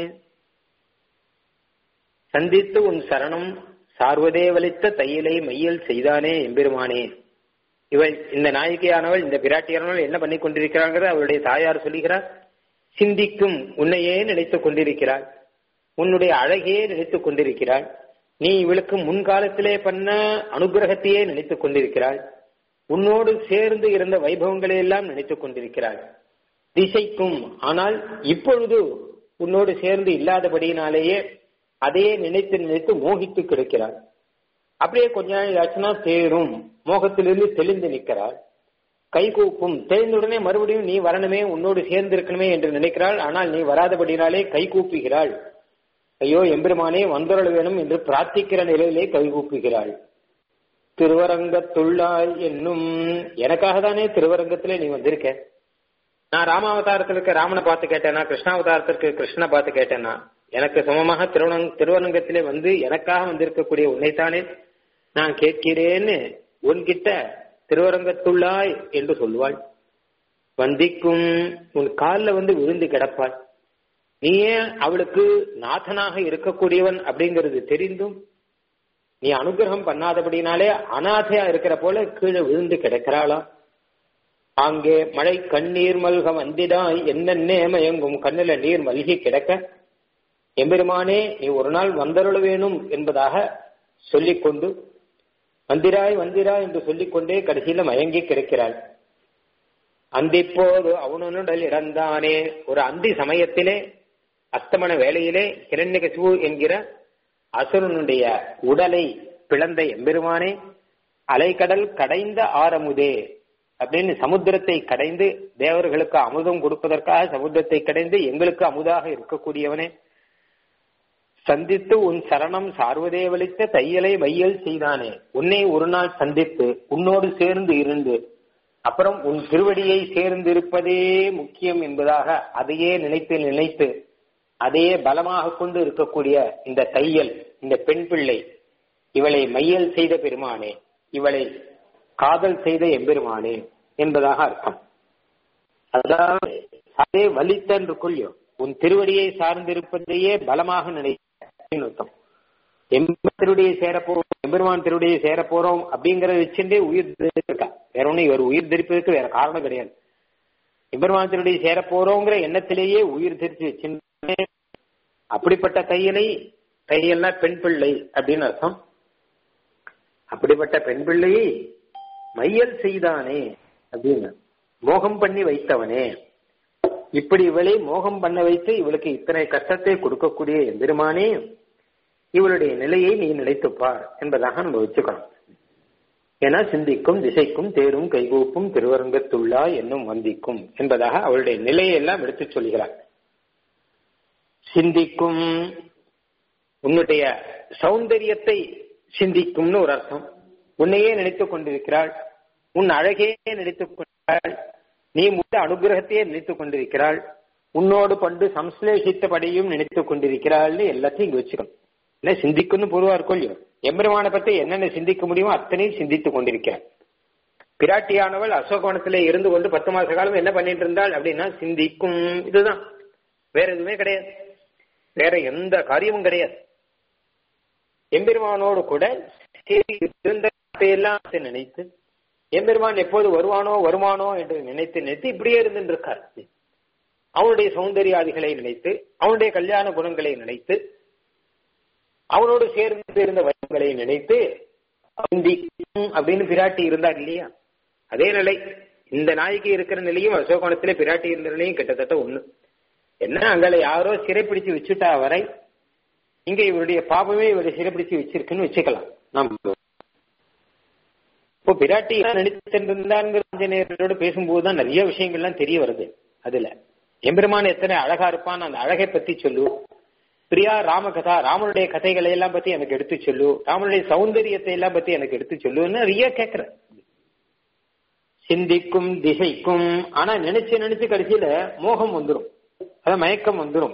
சந்தித்து உன் சரணம் சார்வதே வலித்த தையலை மையல் செய்தானே எம்பெருமானே இவள் இந்த நாயகியானவள் இந்த பிராட்டியானவள் என்ன பண்ணி கொண்டிருக்கிறாங்கிறத அவளுடைய தாயார் சொல்லுகிறார் சிந்திக்கும் உன்னையே நினைத்துக் கொண்டிருக்கிறாள் உன்னுடைய அழகையே நினைத்துக் கொண்டிருக்கிறாள் நீ இவளுக்கு முன்காலத்திலே பண்ண அனுகிரகத்தையே நினைத்துக் கொண்டிருக்கிறாள் உன்னோடு சேர்ந்து இருந்த வைபவங்களை எல்லாம் நினைத்துக் கொண்டிருக்கிறாள் திசைக்கும் ஆனால் இப்பொழுது உன்னோடு சேர்ந்து இல்லாதபடியினாலேயே அதையே நினைத்து நினைத்து மோகித்து கிடக்கிறாள் அப்படியே கொஞ்ச நாள் ஆச்சுன்னா தேரும் மோகத்திலிருந்து தெளிந்து நிற்கிறாள் கைகூப்பும் தெரிந்துடனே மறுபடியும் நீ வரணுமே உன்னோடு சேர்ந்து இருக்கணுமே என்று நினைக்கிறாள் ஆனால் நீ வராதபடினாலே கை கூப்புகிறாள் ஐயோ எம்பெருமானே வந்தொருள் வேணும் என்று பிரார்த்திக்கிற நிலையிலே கைகூப்புகிறாள் திருவரங்கத்துள்ளாய் என்னும் எனக்காக தானே திருவரங்கத்திலே நீ வந்திருக்க நான் ராமாவதாரத்தில் இருக்க ராமனை பார்த்து கேட்டேனா கிருஷ்ணாவதாரத்திற்கு கிருஷ்ணனை பார்த்து கேட்டேனா எனக்கு சமமாக திருவனங் திருவரங்கத்திலே வந்து எனக்காக வந்திருக்கக்கூடிய உன்னைத்தானே நான் கேட்கிறேன்னு உன்கிட்ட திருவரங்கத்துள்ளாய் என்று சொல்லுவாள் வந்திக்கும் உன் காலில் வந்து விழுந்து கிடப்பாள் நீ ஏன் அவளுக்கு நாதனாக இருக்கக்கூடியவன் அப்படிங்கிறது தெரிந்தும் நீ அனுகிரகம் பண்ணாதபடினாலே அநாதையா இருக்கிற போல கீழே விழுந்து கிடக்கிறாளா அங்கே மழை கண்ணீர் மல்க வந்திடாய் என்னென்ன மயங்கும் கண்ணில நீர் மல்கி கிடக்க எம்பெருமானே நீ ஒரு நாள் வந்தருள வேணும் என்பதாக சொல்லிக்கொண்டு வந்திராய் வந்திராய் என்று சொல்லிக்கொண்டே கடைசியில மயங்கி கிடக்கிறாள் அந்திப்போது அவனுடல் இறந்தானே ஒரு அந்தி சமயத்திலே அஸ்தமன வேளையிலே கிரண்யகசிபு என்கிற அசுரனுடைய உடலை பிளந்த எம்பெருமானே அலைக்கடல் கடைந்த ஆரமுதே அப்படின்னு சமுத்திரத்தை கடைந்து தேவர்களுக்கு அமுதம் கொடுப்பதற்காக சமுத்திரத்தை கடைந்து எங்களுக்கு அமுதாக இருக்கக்கூடியவனே சந்தித்து உன் சரணம் சார்வதே வலித்த தையலை மையல் செய்தானே உன்னை ஒரு நாள் சந்தித்து உன்னோடு சேர்ந்து இருந்து அப்புறம் உன் திருவடியை சேர்ந்து இருப்பதே முக்கியம் என்பதாக அதையே நினைத்து நினைத்து அதையே பலமாக கொண்டு இருக்கக்கூடிய இந்த தையல் இந்த பெண் பிள்ளை இவளை மையல் செய்த பெருமானே இவளை காதல் செய்த எம்பெருமானே என்பதாக அர்த்தம் அதாவது அதே வலித்தன்று கொள்ளியோ உன் திருவடியை சார்ந்திருப்பதையே பலமாக நினைத்த அர்த்தம் எம்பெருடைய சேர போறோம் எம்பெருமான் திருவடியை சேர போறோம் அப்படிங்கறத வச்சுட்டே உயிர் இருக்கா வேற ஒண்ணு இவர் உயிர் தரிப்பதற்கு வேற காரணம் கிடையாது எம்பெருமான் திருவடியை சேர போறோங்கிற எண்ணத்திலேயே உயிர் தெரிச்சு வச்சு அப்படிப்பட்ட தையலை தையல்னா பெண் பிள்ளை அப்படின்னு அர்த்தம் அப்படிப்பட்ட பெண் பிள்ளையை மையல் செய்தானே அப்படின்னு மோகம் பண்ணி வைத்தவனே இப்படி இவளை மோகம் பண்ண வைத்து இவளுக்கு இத்தனை கஷ்டத்தை கொடுக்கக்கூடிய எம்பெருமானே இவளுடைய நிலையை நீ நினைத்துப்பார் என்பதாக நம்ம வச்சுக்கணும் ஏன்னா சிந்திக்கும் திசைக்கும் தேரும் கைகூப்பும் திருவரங்கத்துள்ளா என்னும் வந்திக்கும் என்பதாக அவளுடைய நிலையை எல்லாம் எடுத்து சொல்கிறார் சிந்திக்கும் உன்னுடைய சௌந்தரியத்தை சிந்திக்கும்னு ஒரு அர்த்தம் உன்னையே நினைத்துக் கொண்டிருக்கிறாள் உன் அழகே நினைத்துக் கொண்டாள் நீ முத்த அனுகிரகத்தையே நினைத்துக் கொண்டிருக்கிறாள் உன்னோடு பண்டு சம்ஸ்லேஷித்தபடியும் நினைத்துக் கொண்டிருக்கிறாள்னு எல்லாத்தையும் இங்க வச்சுக்கணும் இல்ல சிந்திக்கணும் பொதுவா இருக்கும் இல்லையோ எம்பெருமானை பத்தி என்னென்ன சிந்திக்க முடியுமோ அத்தனையும் சிந்தித்துக் கொண்டிருக்கிறாள் பிராட்டியானவள் அசோகவனத்திலே இருந்து கொண்டு பத்து மாச காலம் என்ன பண்ணிட்டு இருந்தாள் அப்படின்னா சிந்திக்கும் இதுதான் வேற எதுவுமே கிடையாது வேற எந்த காரியமும் கிடையாது எம்பெருமானோடு கூட இருந்தெல்லாம் நினைத்து எம்பெருமான் எப்போது வருவானோ வருமானோ என்று நினைத்து நினைத்து இப்படியே இருந்து இருக்கார் அவனுடைய சௌந்தர்யாதிகளை நினைத்து அவனுடைய கல்யாண குணங்களை நினைத்து அவனோடு சேர்ந்து இருந்த வயங்களை நினைத்து அப்படின்னு பிராட்டி இருந்தார் இல்லையா அதே நிலை இந்த நாய்க்கு இருக்கிற நிலையும் அசோகோணத்திலே பிராட்டி இருந்த நிலையும் கிட்டத்தட்ட ஒண்ணு என்ன அங்களை யாரோ சிறைப்பிடிச்சு வச்சுட்டா வரை இங்க இவருடைய பாபமே இவருடைய சிறைப்பிடிச்சு வச்சிருக்குன்னு வச்சுக்கலாம் நம்ம இப்போ பிராட்டி நினைச்சிருந்தாங்கிற பேசும்போதுதான் நிறைய விஷயங்கள்லாம் தெரிய வருது அதுல எம்பெருமான் எத்தனை அழகா இருப்பான் அந்த அழகை பத்தி சொல்லு பிரியா ராமகதா ராமனுடைய கதைகளை எல்லாம் பத்தி எனக்கு எடுத்து சொல்லு ராமனுடைய சௌந்தரியத்தை எல்லாம் பத்தி எனக்கு எடுத்து சொல்லுன்னு நிறைய கேட்கிறேன் சிந்திக்கும் திசைக்கும் ஆனா நினைச்சு நினைச்சு கடைசியில மோகம் வந்துடும் அதான் மயக்கம் வந்துடும்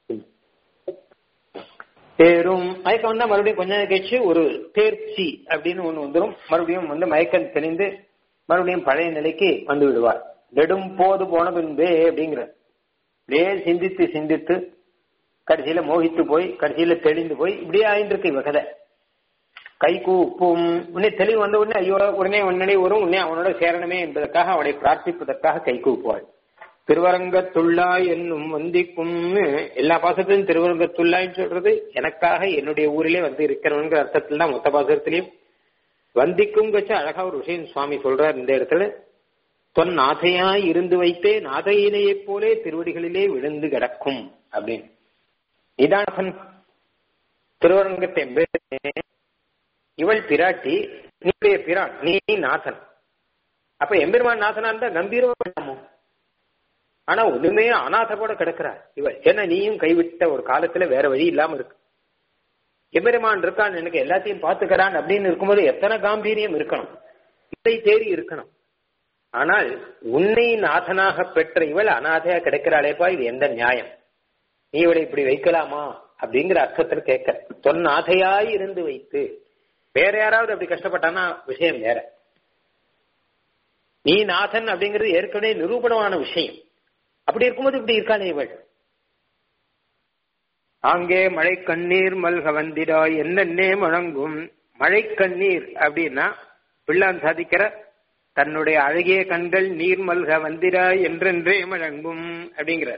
தேரும் மயக்கம் வந்தா மறுபடியும் கொஞ்ச நேரம் கழிச்சு ஒரு தேர்ச்சி அப்படின்னு ஒண்ணு வந்துடும் மறுபடியும் வந்து மயக்கம் தெளிந்து மறுபடியும் பழைய நிலைக்கு வந்து விடுவார் நெடும் போது போன பின்பே அப்படிங்கிற அப்படியே சிந்தித்து சிந்தித்து கடைசியில மோகித்து போய் கடைசியில தெளிந்து போய் இப்படியே ஆயிட்டு இவ கதை கை கூப்பும் உடனே தெளிவு வந்த உடனே ஐயோ உடனே உடனே வரும் உடனே அவனோட சேரணுமே என்பதற்காக அவனை பிரார்த்திப்பதற்காக கை கூப்புவாள் திருவரங்கத்துள்ளாய் என்னும் வந்திக்கும் எல்லா பாசத்திலும் திருவரங்கத்துள்ளாய்ன்னு சொல்றது எனக்காக என்னுடைய ஊரிலே வந்து இருக்கிறவங்கிற அர்த்தத்தில் தான் மொத்த பாசத்திலையும் வந்திக்கும் கச்ச அழகா ஒரு விஷயம் சுவாமி சொல்றார் இந்த இடத்துல தொன் நாதையாய் இருந்து வைத்தே நாதையினையைப் போலே திருவடிகளிலே விழுந்து கிடக்கும் அப்படின்னு நிதானன் திருவரங்கத்தை இவள் பிராட்டி நீடைய பிரான் நீ நாதன் அப்ப எம்பெருமான் நாதனா இருந்தா கம்பீரமா ஆனா ஒண்ணுமே அநாதப்போட கிடக்கிறார் இவள் ஏன்னா நீயும் கைவிட்ட ஒரு காலத்துல வேற வழி இல்லாம இருக்கு எம்பெருமான் இருக்கான் எனக்கு எல்லாத்தையும் பாத்துக்கிறான் அப்படின்னு இருக்கும்போது எத்தனை காம்பீரியம் இருக்கணும் இதை தேறி இருக்கணும் ஆனால் உன்னை நாதனாக பெற்ற இவள் அநாதையா கிடைக்கிறாளேப்பா இது எந்த நியாயம் நீ இவளை இப்படி வைக்கலாமா அப்படிங்கிற அர்த்தத்தில் கேட்க தொன்னாதையாய் இருந்து வைத்து வேற யாராவது அப்படி கஷ்டப்பட்டானா விஷயம் வேற நீ நாதன் அப்படிங்கிறது ஏற்கனவே நிரூபணமான விஷயம் அப்படி இருக்கும்போது இப்படி இருக்கானே இவள் அங்கே மழை கண்ணீர் மல்க வந்திடாய் என்னென்னே முழங்கும் மழை கண்ணீர் அப்படின்னா பிள்ளான் சாதிக்கிற தன்னுடைய அழகிய கண்கள் நீர் மல்க வந்திராய் என்றென்றே முழங்கும் அப்படிங்கிறார்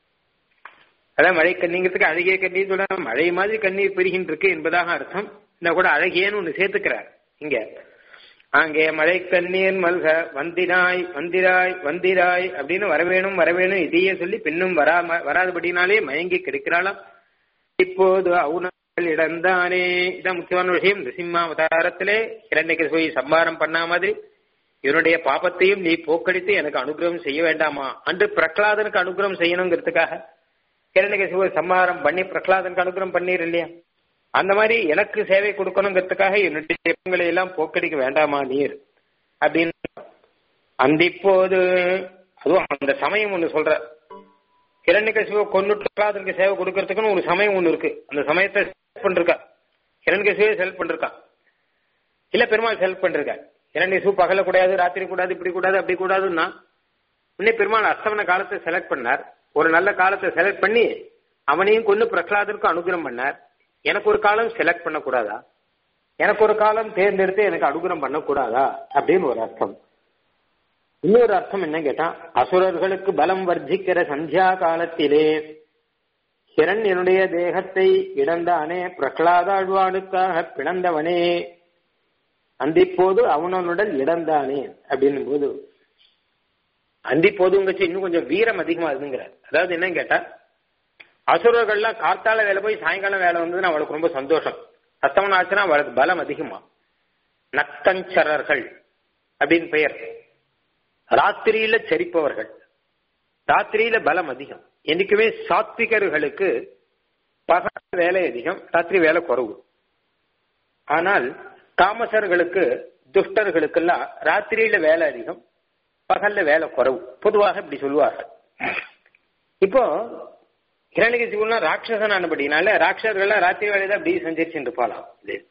அதான் மழை கண்ணீங்கிறதுக்கு அழகிய கண்ணீர் சொல்ல மழை மாதிரி கண்ணீர் பெருகின்றிருக்கு என்பதாக அர்த்தம் இந்த கூட அழகியன்னு ஒண்ணு சேர்த்துக்கிறார் இங்க அங்கே மழை கண்ணீர் மல்க வந்திராய் வந்திராய் வந்திராய் அப்படின்னு வரவேணும் வரவேணும் இதையே சொல்லி பின்னும் வராம வராதபடினாலே மயங்கி கிடைக்கிறாளாம் இப்போது அவுணர்கள் இடந்தானே இதான் முக்கியமான விஷயம் நிசிம்மாவதாரத்திலே இரண்டைக்கு போய் சம்பாரம் பண்ணா மாதிரி இவனுடைய பாபத்தையும் நீ போக்கடித்து எனக்கு அனுகிரகம் செய்ய வேண்டாமா அன்று பிரகலாதனுக்கு அனுகிரகம் செய்யணுங்கிறதுக்காக கிரண்யகசிபு சம்ஹாரம் பண்ணி பிரகலாதனுக்கு அனுகிரகம் பண்ணீர் இல்லையா அந்த மாதிரி எனக்கு சேவை கொடுக்கணுங்கிறதுக்காக என்னுடைய தெய்வங்களை எல்லாம் போக்கடிக்க வேண்டாமா நீர் அப்படின்னு அந்த இப்போது அதுவும் அந்த சமயம் ஒண்ணு சொல்ற கிரண்யகசிபு கொண்டுட்டு பிரகலாதனுக்கு சேவை கொடுக்கறதுக்குன்னு ஒரு சமயம் ஒண்ணு இருக்கு அந்த சமயத்தை செலக்ட் பண்ணிருக்கா கிரண்யகசிபே செலக்ட் பண்ணிருக்கா இல்ல பெருமாள் செலக்ட் பண்ணிருக்கா இரண்டு பகல கூடாது ராத்திரி கூடாது இப்படி கூடாது அப்படி கூடாதுன்னா உடனே பெருமாள் அஸ்தமன காலத்தை செலக்ட் பண்ணார் ஒரு நல்ல காலத்தை செலக்ட் பண்ணி அவனையும் கொண்டு பிரகலாதனுக்கும் அனுகிரம் பண்ணார் எனக்கு ஒரு காலம் செலக்ட் பண்ணக்கூடாதா எனக்கு ஒரு காலம் தேர்ந்தெடுத்து எனக்கு அனுகிரம் பண்ணக்கூடாதா அப்படின்னு ஒரு அர்த்தம் இன்னொரு அர்த்தம் என்ன கேட்டா அசுரர்களுக்கு பலம் வர்த்திக்கிற சந்தியா காலத்திலே ஹிரண்யனுடைய தேகத்தை இடந்தானே பிரகலாதாழ்வானுக்காக பிளந்தவனே அந்திப்போது அவனனுடன் இடந்தானே அப்படின்னும் போது அந்தி போதுங்கச்சு இன்னும் கொஞ்சம் வீரம் அதிகமா இருக்குங்கிறார் அதாவது என்னன்னு கேட்டா அசுரர்கள்லாம் கார்த்தால வேலை போய் சாயங்காலம் வேலை வந்ததுன்னா அவளுக்கு ரொம்ப சந்தோஷம் சத்தமன் ஆச்சுன்னா அவளுக்கு பலம் அதிகமா நக்தஞ்சரர்கள் அப்படின்னு பெயர் ராத்திரியில சரிப்பவர்கள் ராத்திரியில பலம் அதிகம் என்னைக்குமே சாத்விகர்களுக்கு பகல் வேலை அதிகம் ராத்திரி வேலை குறவு ஆனால் தாமசர்களுக்கு துஷ்டர்களுக்கெல்லாம் ராத்திரியில வேலை அதிகம் பகல்ல வேலை குறைவு பொதுவாக இப்படி சொல்லுவார்கள் இப்போ ஹிரண்யகசிபுனா ராட்சசன் ஆனபடினால ராட்சசர்கள்லாம் ராத்திரி வேலையை அப்படி சஞ்சரிச்சுட்டு இருப்பாளாம்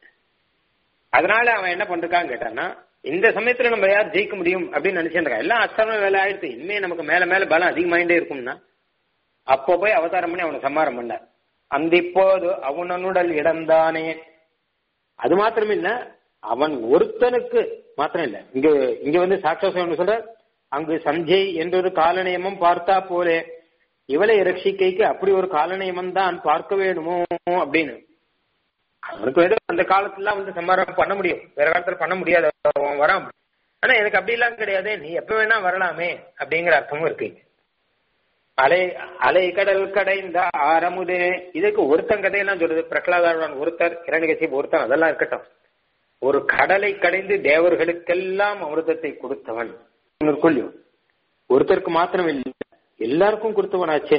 அதனால அவன் என்ன பண்றான்னு கேட்டான்னா இந்த சமயத்துல நம்ம யார் ஜெயிக்க முடியும் அப்படின்னு நினைச்சிருக்கான் எல்லாம் அஸ்தம வேலை ஆயிடுச்சு இனிமே நமக்கு மேல மேல பலம் அதிகமாயிட்டே இருக்கும்னா அப்போ போய் அவதாரம் பண்ணி அவனை சம்மாரம் பண்ணார் அந்த இப்போது அவனுடல் இடம்தானே அது மாத்திரம் இல்ல அவன் ஒருத்தனுக்கு மாத்திரம் இல்ல இங்க இங்க வந்து சாட்சாசம் சொல்ற அங்கு சஞ்சய் என்றொரு காலநியமம் பார்த்தா போலே இவளை ரட்சிக்கைக்கு அப்படி ஒரு காலநியமம் தான் பார்க்க வேணுமோ அப்படின்னு அவனுக்கு ஏதோ அந்த காலத்துல வந்து சம்மாரம் பண்ண முடியும் வேற காலத்துல பண்ண முடியாது அவன் வரான் ஆனா எனக்கு அப்படி எல்லாம் கிடையாது நீ எப்ப வேணா வரலாமே அப்படிங்கிற அர்த்தமும் இருக்கு அலை அலை கடல் கடைந்த ஆரமுதே இதுக்கு ஒருத்தன் கதையெல்லாம் சொல்றது பிரகலாதான் ஒருத்தர் இரண்டு ஒருத்தன் அதெல்லாம் இருக்கட்டும் ஒரு கடலை கடைந்து தேவர்களுக்கெல்லாம் அமிர்தத்தை கொடுத்தவன் கொள்ளும் ஒருத்தருக்கு மாத்திரம் இல்லை எல்லாருக்கும் கொடுத்தவனாச்சே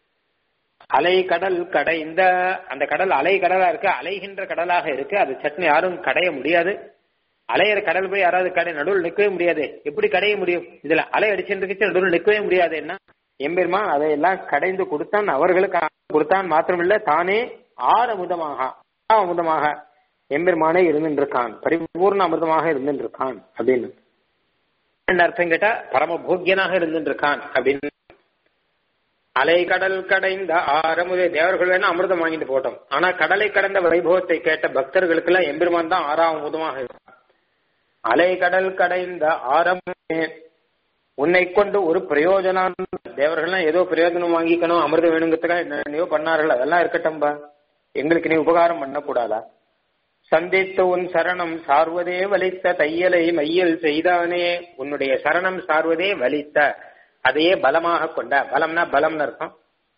அலை கடல் கடைந்த அந்த கடல் அலை கடலா இருக்கு அலைகின்ற கடலாக இருக்கு அது சட்னி யாரும் கடைய முடியாது அலையிற கடல் போய் யாராவது கடை நடுவில் நிற்கவே முடியாது எப்படி கடைய முடியும் இதுல அலை அடிச்சுட்டு நடுவில் நிற்கவே முடியாது என்ன எம்பெருமா அதையெல்லாம் கடைந்து கொடுத்தான் அவர்களுக்கு கொடுத்தான் மாத்திரமில்ல தானே ஆறு அமுதமாக அமுதமாக எம்பெருமானே இருந்துருக்கான் பரிபூர்ண அமிர்தமாக இருந்துருக்கான் அப்படின்னு அர்த்தம் கேட்டா பரம போக்கியனாக இருந்துருக்கான் அப்படின்னு அலை கடல் கடைந்த ஆரமுதே தேவர்கள் வேணா அமிர்தம் வாங்கிட்டு போட்டோம் ஆனா கடலை கடந்த வைபவத்தை கேட்ட பக்தர்களுக்கு எல்லாம் எம்பெருமான் தான் ஆறாம் அமுதமாக இருக்கான் அலை கடல் கடைந்த ஆரமுதே உன்னை கொண்டு ஒரு பிரயோஜனம் தேவர்கள்லாம் ஏதோ பிரயோஜனம் வாங்கிக்கணும் அமிர்தம் வேணுங்கிறதுக்காக என்னென்னையோ பண்ணார்கள் அதெல்லாம் இருக்கட்டும்பா எங்களுக்கு நீ உபகாரம் பண்ணக்கூடாதா சந்தித்து உன் சரணம் சார்வதே வலித்த தையலை மையல் செய்தானே உன்னுடைய சரணம் சார்வதே வலித்த அதையே பலமாக கொண்ட பலம்னா பலம்னு அர்த்தம்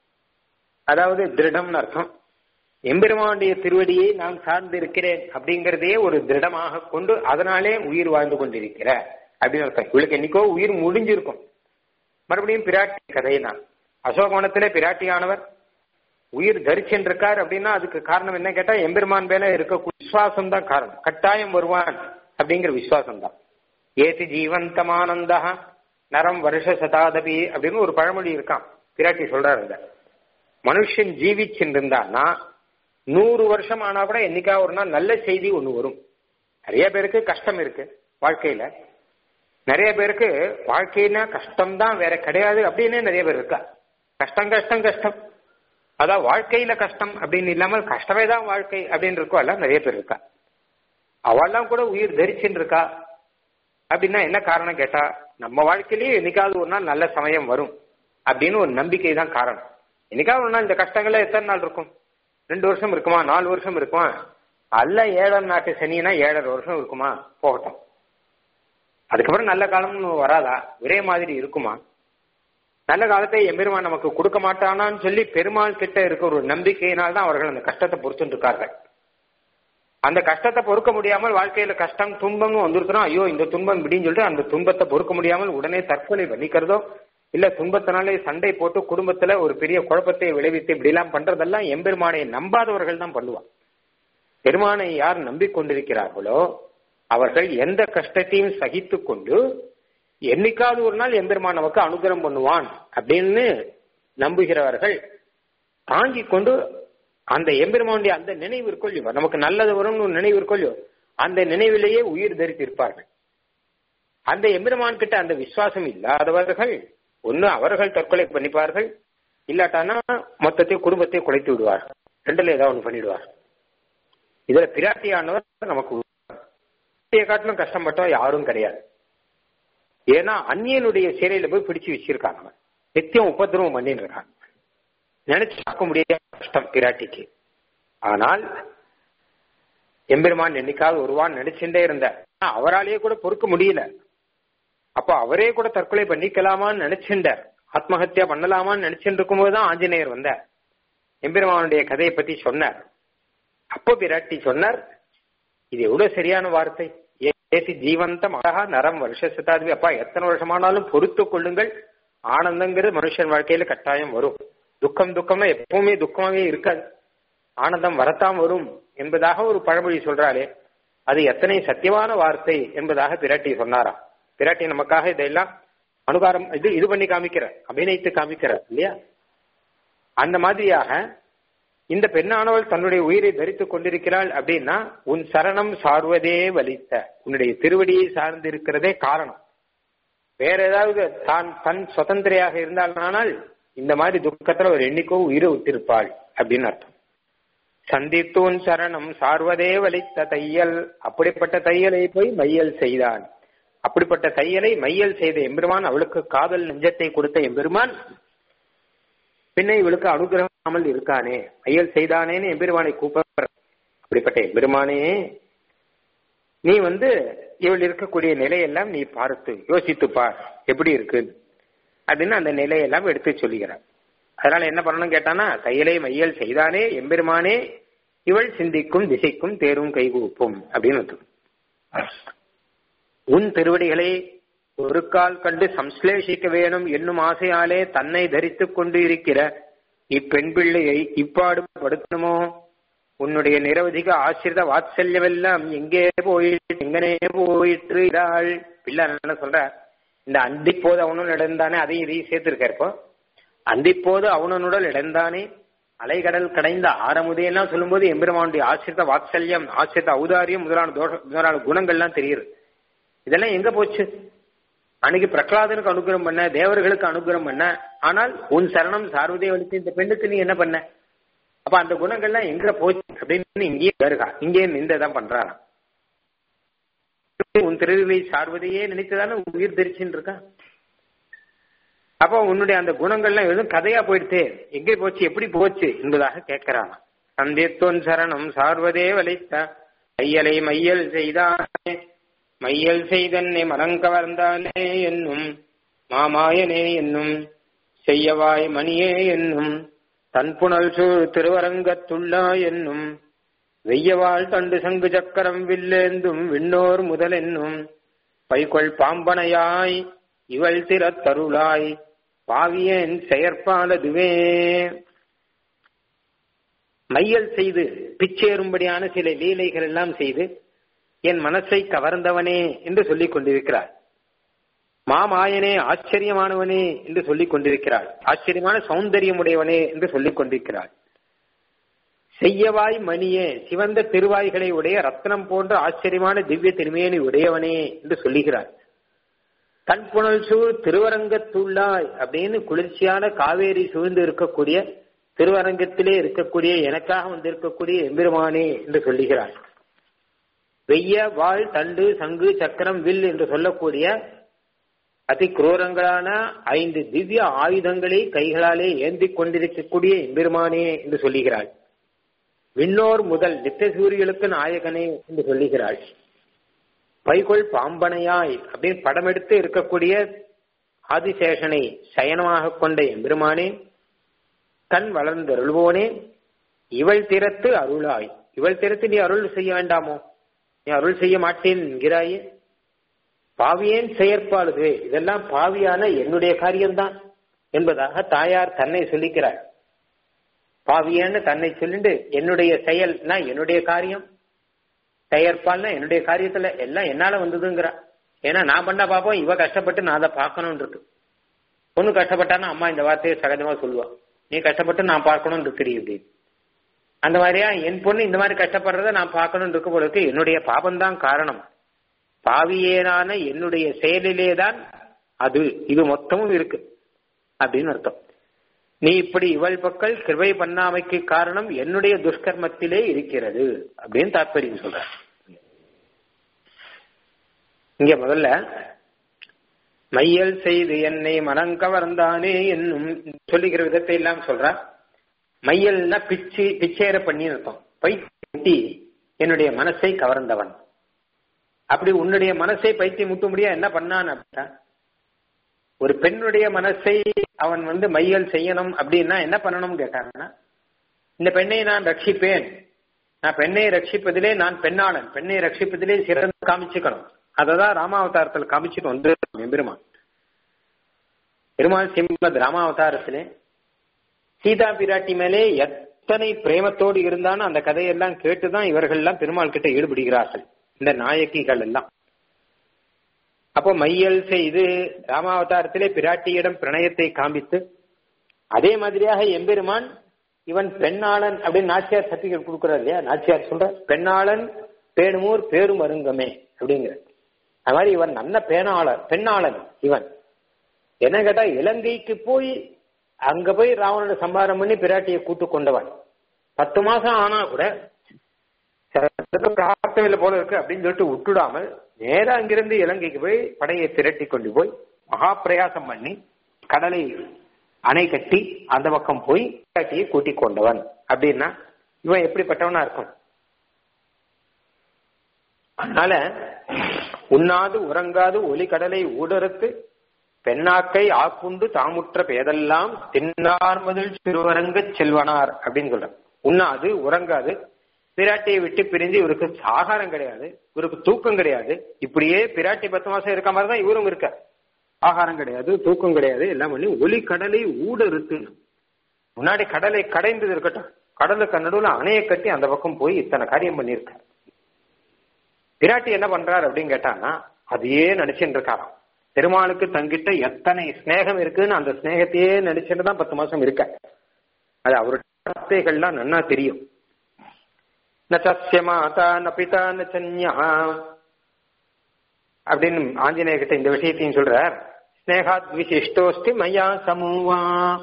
அதாவது திருடம்னு அர்த்தம் எம்பெருமானுடைய திருவடியை நான் சார்ந்து இருக்கிறேன் அப்படிங்கறதே ஒரு திருடமாக கொண்டு அதனாலே உயிர் வாழ்ந்து கொண்டிருக்கிற அப்படின்னு அர்த்தம் இவளுக்கு என்னைக்கோ உயிர் முடிஞ்சிருக்கும் மறுபடியும் பிராட்டி கதை தான் அசோகவனத்திலே பிராட்டியானவர் உயிர் தரிச்சென்றிருக்கார் அப்படின்னா அதுக்கு காரணம் என்ன கேட்டா எம்பெருமான் மேல இருக்க விசுவாசம் தான் காரணம் கட்டாயம் வருவான் அப்படிங்கிற விசுவாசம் தான் ஏதி ஜீவந்தமானந்தா நரம் வருஷ சதாதபி அப்படின்னு ஒரு பழமொழி இருக்கான் பிராட்டி சொல்றாரு மனுஷன் ஜீவிச்சுருந்தான்னா நூறு வருஷம் ஆனா கூட என்னைக்கா ஒரு நாள் நல்ல செய்தி ஒண்ணு வரும் நிறைய பேருக்கு கஷ்டம் இருக்கு வாழ்க்கையில நிறைய பேருக்கு வாழ்க்கைனா கஷ்டம் தான் வேற கிடையாது அப்படின்னே நிறைய பேர் இருக்கா கஷ்டம் கஷ்டம் கஷ்டம் அதான் வாழ்க்கையில கஷ்டம் அப்படின்னு இல்லாமல் கஷ்டமே தான் வாழ்க்கை அப்படின்னு இருக்கோ எல்லாம் நிறைய பேர் இருக்கா அவெல்லாம் கூட உயிர் தரிச்சுன்னு இருக்கா அப்படின்னா என்ன காரணம் கேட்டா நம்ம வாழ்க்கையிலேயே என்னைக்காவது ஒரு நாள் நல்ல சமயம் வரும் அப்படின்னு ஒரு நம்பிக்கை தான் காரணம் என்னைக்காவது ஒரு நாள் இந்த கஷ்டங்கள்ல எத்தனை நாள் இருக்கும் ரெண்டு வருஷம் இருக்குமா நாலு வருஷம் இருக்குமா அல்ல ஏழரை நாட்டு சனினா ஏழரை வருஷம் இருக்குமா போகட்டும் அதுக்கப்புறம் நல்ல காலம்னு வராதா ஒரே மாதிரி இருக்குமா நல்ல காலத்தை எம்பெருமான் நமக்கு கொடுக்க மாட்டானான்னு சொல்லி பெருமாள் கிட்ட இருக்க ஒரு நம்பிக்கையினால் தான் அவர்கள் அந்த கஷ்டத்தை பொறுத்துட்டு இருக்கார்கள் அந்த கஷ்டத்தை பொறுக்க முடியாமல் வாழ்க்கையில கஷ்டம் துன்பம்னு வந்துருச்சுன்னா ஐயோ இந்த துன்பம் இப்படின்னு சொல்லிட்டு அந்த துன்பத்தை பொறுக்க முடியாமல் உடனே தற்கொலை பண்ணிக்கிறதோ இல்ல துன்பத்தினாலே சண்டை போட்டு குடும்பத்துல ஒரு பெரிய குழப்பத்தை விளைவித்து இப்படி எல்லாம் பண்றதெல்லாம் எம்பெருமானை நம்பாதவர்கள் தான் பண்ணுவான் பெருமானை யார் நம்பிக்கொண்டிருக்கிறார்களோ அவர்கள் எந்த கஷ்டத்தையும் சகித்து கொண்டு என்னைக்காவது ஒரு நாள் எம்பெருமான் நமக்கு அனுகிரகம் பண்ணுவான் அப்படின்னு நம்புகிறவர்கள் தாங்கி கொண்டு அந்த எம்பெருமானுடைய அந்த நினைவு இருக்கொள்ளியோ நமக்கு நல்லது வரும்னு ஒரு நினைவு இருக்கொள்ளியோ அந்த நினைவிலேயே உயிர் தரித்திருப்பார்கள் அந்த எம்பெருமான் கிட்ட அந்த விசுவாசம் இல்லாதவர்கள் ஒன்னு அவர்கள் தற்கொலை பண்ணிப்பார்கள் இல்லாட்டானா மொத்தத்தையும் குடும்பத்தை குலைத்து விடுவார்கள் ரெண்டுல ஏதாவது ஒன்று பண்ணிடுவார் இதுல பிராட்டியானவர் நமக்கு காட்டிலும் கஷ்டப்பட்டோம் யாரும் கிடையாது ஏன்னா அந்நியனுடைய சிறையில போய் பிடிச்சு வச்சிருக்காங்க நித்தியம் உபதிரவம் பண்ணின்னு இருக்காங்க நினைச்சு பார்க்க முடியாத கஷ்டம் பிராட்டிக்கு ஆனால் எம்பெருமான் என்னைக்காவது ஒருவான் நினைச்சுட்டே இருந்த அவராலேயே கூட பொறுக்க முடியல அப்ப அவரே கூட தற்கொலை பண்ணிக்கலாமான்னு நினைச்சுட்டார் ஆத்மஹத்தியா பண்ணலாமான்னு நினைச்சுட்டு இருக்கும்போது தான் ஆஞ்சநேயர் வந்தார் எம்பெருமானுடைய கதையை பத்தி சொன்னார் அப்போ பிராட்டி சொன்னார் இது எவ்வளவு சரியான வார்த்தை ஏசி ஜீவந்தம் அழகா நரம் வருஷ சதாதிபதி அப்பா எத்தனை வருஷமானாலும் பொறுத்து கொள்ளுங்கள் ஆனந்தங்கிறது மனுஷன் வாழ்க்கையில கட்டாயம் வரும் துக்கம் துக்கம்னா எப்பவுமே துக்கமாவே இருக்காது ஆனந்தம் வரத்தான் வரும் என்பதாக ஒரு பழமொழி சொல்றாளே அது எத்தனை சத்தியமான வார்த்தை என்பதாக பிராட்டி சொன்னாராம் பிராட்டி நமக்காக இதெல்லாம் அனுகாரம் இது இது பண்ணி காமிக்கிறார் அபிநயித்து காமிக்கிறார் இல்லையா அந்த மாதிரியாக இந்த பெண்ணானவள் தன்னுடைய உயிரை தரித்துக் கொண்டிருக்கிறாள் அப்படின்னா உன் சரணம் சார்வதே வலித்த உன்னுடைய திருவடியை சார்ந்து இருக்கிறதே காரணம் வேற ஏதாவது தான் தன் சுதந்திரையாக இருந்தால் இந்த மாதிரி துக்கத்துல ஒரு எண்ணிக்கோ உயிரை விட்டிருப்பாள் அப்படின்னு அர்த்தம் சந்தித்தூன் சரணம் சார்வதே வலித்த தையல் அப்படிப்பட்ட தையலை போய் மையல் செய்தான் அப்படிப்பட்ட தையலை மையல் செய்த எம்பெருமான் அவளுக்கு காதல் நெஞ்சத்தை கொடுத்த எம்பெருமான் பின்ன இவளுக்கு அனுகிரகமாமல் இருக்கானே மையல் செய்தானேன்னு எம்பெருமானை கூப்பிட அப்படிப்பட்ட எம்பெருமானே நீ வந்து இவள் இருக்கக்கூடிய நிலையெல்லாம் நீ பார்த்து யோசித்து பார் எப்படி இருக்கு அப்படின்னு அந்த நிலையெல்லாம் எடுத்து சொல்லுகிறார் அதனால என்ன பண்ணணும் கேட்டானா தையலை மையல் செய்தானே எம்பெருமானே இவள் சிந்திக்கும் திசைக்கும் தேரும் கைகூப்பும் அப்படின்னு உன் திருவடிகளை ஒரு கால் கண்டு சம்ஸ்லேஷிக்க வேணும் என்னும் ஆசையாலே தன்னை தரித்துக் கொண்டு இருக்கிற இப்பெண் பிள்ளையை இப்பாடு படுத்தணுமோ உன்னுடைய நிரவதிக ஆசிரித வாத்சல்யமெல்லாம் எங்கே போயிட்டு எங்கனே போயிட்டு இதாள் பிள்ளை என்ன சொல்ற இந்த அந்திப்போது அவனும் இடந்தானே அதையும் இதையும் சேர்த்திருக்க இப்போ அந்திப்போது அவனுடன் இடந்தானே அலைகடல் கடைந்த ஆரமுதையெல்லாம் சொல்லும்போது எம்பெருமானுடைய ஆசிரித்த வாத்சல்யம் ஆசிரித்த ஔதாரியம் முதலான தோஷ முதலான குணங்கள்லாம் தெரியுது இதெல்லாம் எங்க போச்சு அன்னைக்கு பிரகலாதனுக்கு அனுகிரகம் பண்ண தேவர்களுக்கு அனுகிரகம் பண்ண ஆனால் உன் சரணம் சார்வதே வலித்து இந்த பெண்ணுக்கு நீ என்ன பண்ண அப்ப அந்த குணங்கள்லாம் எங்க போச்சு அப்படின்னு இங்கேயே வருகா இங்கே நின்றதான் பண்றாராம் உன் திருவிழை சார்வதையே நினைத்துதானே உயிர் தெரிச்சுன்னு இருக்கா அப்போ உன்னுடைய அந்த குணங்கள்லாம் எதுவும் கதையா போயிடுச்சு எங்கே போச்சு எப்படி போச்சு என்பதாக கேட்கிறான் சந்தியத்தோன் சரணம் சார்வதே வலித்த மையலை மையல் செய்தானே மையல் செய்தன்னை மரங்கவர்ந்தானே என்னும் மாமாயனே என்னும் செய்யவாய் மணியே என்னும் தன்புணல் சூழ் திருவரங்கத்துள்ளா என்னும் வெய்யவாள் தண்டு சங்கு சக்கரம் வில்லேந்தும் விண்ணோர் முதல் என்னும் பைகொள் பாம்பனையாய் இவள் திறத்தருளாய் பாவியேன் செயற்பாலதுவே மையல் செய்து பிச்சேறும்படியான சில லீலைகள் எல்லாம் செய்து என் மனசை கவர்ந்தவனே என்று சொல்லிக் கொண்டிருக்கிறார் மாமாயனே ஆச்சரியமானவனே என்று சொல்லிக் கொண்டிருக்கிறாள் ஆச்சரியமான சௌந்தரியமுடையவனே என்று சொல்லிக் கொண்டிருக்கிறாள் செய்யவாய் மணியே சிவந்த திருவாய்களை உடைய ரத்னம் போன்ற ஆச்சரியமான திவ்ய திருமேனி உடையவனே என்று சொல்லுகிறார் கண்புணல் சூழ் திருவரங்கத்துள்ளாய் அப்படின்னு குளிர்ச்சியான காவேரி சூழ்ந்து இருக்கக்கூடிய திருவரங்கத்திலே இருக்கக்கூடிய எனக்காக வந்திருக்கக்கூடிய எம்பெருமானே என்று சொல்லுகிறார் வெய்ய வாழ் தண்டு சங்கு சக்கரம் வில் என்று சொல்லக்கூடிய அதி குரூரங்களான ஐந்து திவ்ய ஆயுதங்களை கைகளாலே ஏந்தி கொண்டிருக்கக்கூடிய எம்பெருமானே என்று சொல்லுகிறாள் விண்ணோர் முதல் நித்திய சூரியலுக்கு நாயகனே என்று சொல்லுகிறாள் பைகொள் பாம்பனையாய் அப்படின்னு படம் எடுத்து இருக்கக்கூடிய ஆதிசேஷனை சயனமாக கொண்ட எம்பெருமானே கண் வளர்ந்தருள்வோனே இவள் திறத்து அருளாய் இவள் திறத்து நீ அருள் செய்ய வேண்டாமோ நீ அருள் செய்ய மாட்டேன் என்கிறாயே பாவியேன் செயற்பாடுது இதெல்லாம் பாவியான என்னுடைய காரியம்தான் என்பதாக தாயார் தன்னை சொல்லிக்கிறார் பாவியன்னு தன்னை சொல்லிட்டு என்னுடைய செயல்னா என்னுடைய காரியம் செயற்பால்னா என்னுடைய காரியத்துல எல்லாம் என்னால வந்ததுங்கிறா ஏன்னா நான் பண்ண பாப்போம் இவ கஷ்டப்பட்டு நான் அதை பார்க்கணும்னு இருக்கு பொண்ணு கஷ்டப்பட்டானா அம்மா இந்த வார்த்தையை சகஜமா சொல்லுவா நீ கஷ்டப்பட்டு நான் பார்க்கணும்னு இருக்கிறீ அப்படின்னு அந்த மாதிரியா என் பொண்ணு இந்த மாதிரி கஷ்டப்படுறத நான் பார்க்கணும்னு இருக்க போல இருக்கு என்னுடைய பாபம்தான் காரணம் பாவியேனான என்னுடைய செயலிலே தான் அது இது மொத்தமும் இருக்கு அப்படின்னு அர்த்தம் நீ இப்படி இவள் பக்கல் கிருவை பண்ணாமைக்கு காரணம் என்னுடைய துஷ்கர்மத்திலே இருக்கிறது அப்படின்னு தாற்பயம் சொல்ற இங்க முதல்ல மையல் செய்து என்னை மனங்கவர்ந்தானே என்னும் சொல்லுகிற விதத்தை எல்லாம் சொல்ற மையல்னா பிச்சு பிச்சேர பண்ணி அர்த்தம் பைத்தி என்னுடைய மனசை கவர்ந்தவன் அப்படி உன்னுடைய மனசை பைத்தி முட்ட முடியா என்ன பண்ணான் அப்படின்னா ஒரு பெண்ணுடைய மனசை அவன் வந்து மையல் செய்யணும் அப்படின்னா என்ன பண்ணணும் கேட்டாங்கன்னா இந்த பெண்ணை நான் ரட்சிப்பேன் நான் பெண்ணை ரட்சிப்பதிலே நான் பெண்ணாளன் பெண்ணை ரட்சிப்பதிலே சிறந்து காமிச்சுக்கணும் அததான் ராமாவதாரத்தில் காமிச்சுட்டு வந்து பெருமான் பெருமாள் சிம்மத் ராமாவதாரத்திலே சீதா பிராட்டி மேலே எத்தனை பிரேமத்தோடு இருந்தாலும் அந்த கதையெல்லாம் கேட்டுதான் இவர்கள் எல்லாம் பெருமாள் கிட்ட ஈடுபடுகிறார்கள் இந்த நாயக்கிகள் எல்லாம் அப்போ மையல் செய்து ராமாவதாரத்திலே பிராட்டியிடம் பிரணயத்தை காண்பித்து அதே மாதிரியாக எம்பெருமான் இவன் பெண்ணாளன் அப்படின்னு நாச்சியார் சர்டிபிகேட் கொடுக்குறாரு இல்லையா நாச்சியார் சொல்ற பெண்ணாளன் பேணுமூர் பேரும் அருங்கமே அப்படிங்கிற அது மாதிரி இவன் நல்ல பேணாளர் பெண்ணாளன் இவன் என்ன கேட்டா இலங்கைக்கு போய் அங்க போய் ராவணனை சம்பாரம் பண்ணி பிராட்டியை கூட்டு கொண்டவன் பத்து மாசம் ஆனா கூட பிரார்த்தனையில போல இருக்கு அப்படின்னு சொல்லிட்டு விட்டுடாமல் நேரா அங்கிருந்து இலங்கைக்கு போய் படையை திரட்டி கொண்டு போய் மகா பிரயாசம் பண்ணி கடலை அணை கட்டி அந்த பக்கம் போய் பிராட்டியை கூட்டிக் கொண்டவன் அப்படின்னா இவன் எப்படிப்பட்டவனா இருக்கும் அதனால உண்ணாது உறங்காது ஒலி கடலை ஊடறுத்து பெண்ணாக்கை ஆக்குண்டு தாமுற்ற பேதெல்லாம் தின்னார்மதில் சிறுவரங்க செல்வனார் அப்படின்னு சொல்ற உண்ணாது உறங்காது பிராட்டியை விட்டு பிரிஞ்சு இவருக்கு ஆகாரம் கிடையாது இவருக்கு தூக்கம் கிடையாது இப்படியே பிராட்டி பத்து மாசம் இருக்க மாதிரி தான் இவரும் இருக்க ஆகாரம் கிடையாது தூக்கம் கிடையாது எல்லாம் பண்ணி ஒலி கடலை ஊடறுத்து முன்னாடி கடலை கடைந்தது இருக்கட்டும் கடலுக்கு நடுவில் அணையை கட்டி அந்த பக்கம் போய் இத்தனை காரியம் பண்ணியிருக்காரு பிராட்டி என்ன பண்றாரு அப்படின்னு கேட்டான்னா அதையே நினைச்சுட்டு இருக்காராம் பெருமாளுக்கு தங்கிட்ட எத்தனை ஸ்நேகம் இருக்குன்னு அந்த ஸ்நேகத்தையே நினைச்சுட்டு தான் பத்து மாசம் இருக்க அது அவருடைய வார்த்தைகள்லாம் நன்னா தெரியும் ந தஸ்ய மாதா ந பிதா ந சன்யா அப்படின்னு ஆஞ்சநேய கிட்ட இந்த விஷயத்தையும் சொல்றார் ஸ்னேகாத் விசிஷ்டோஸ்தி மையா சமூவா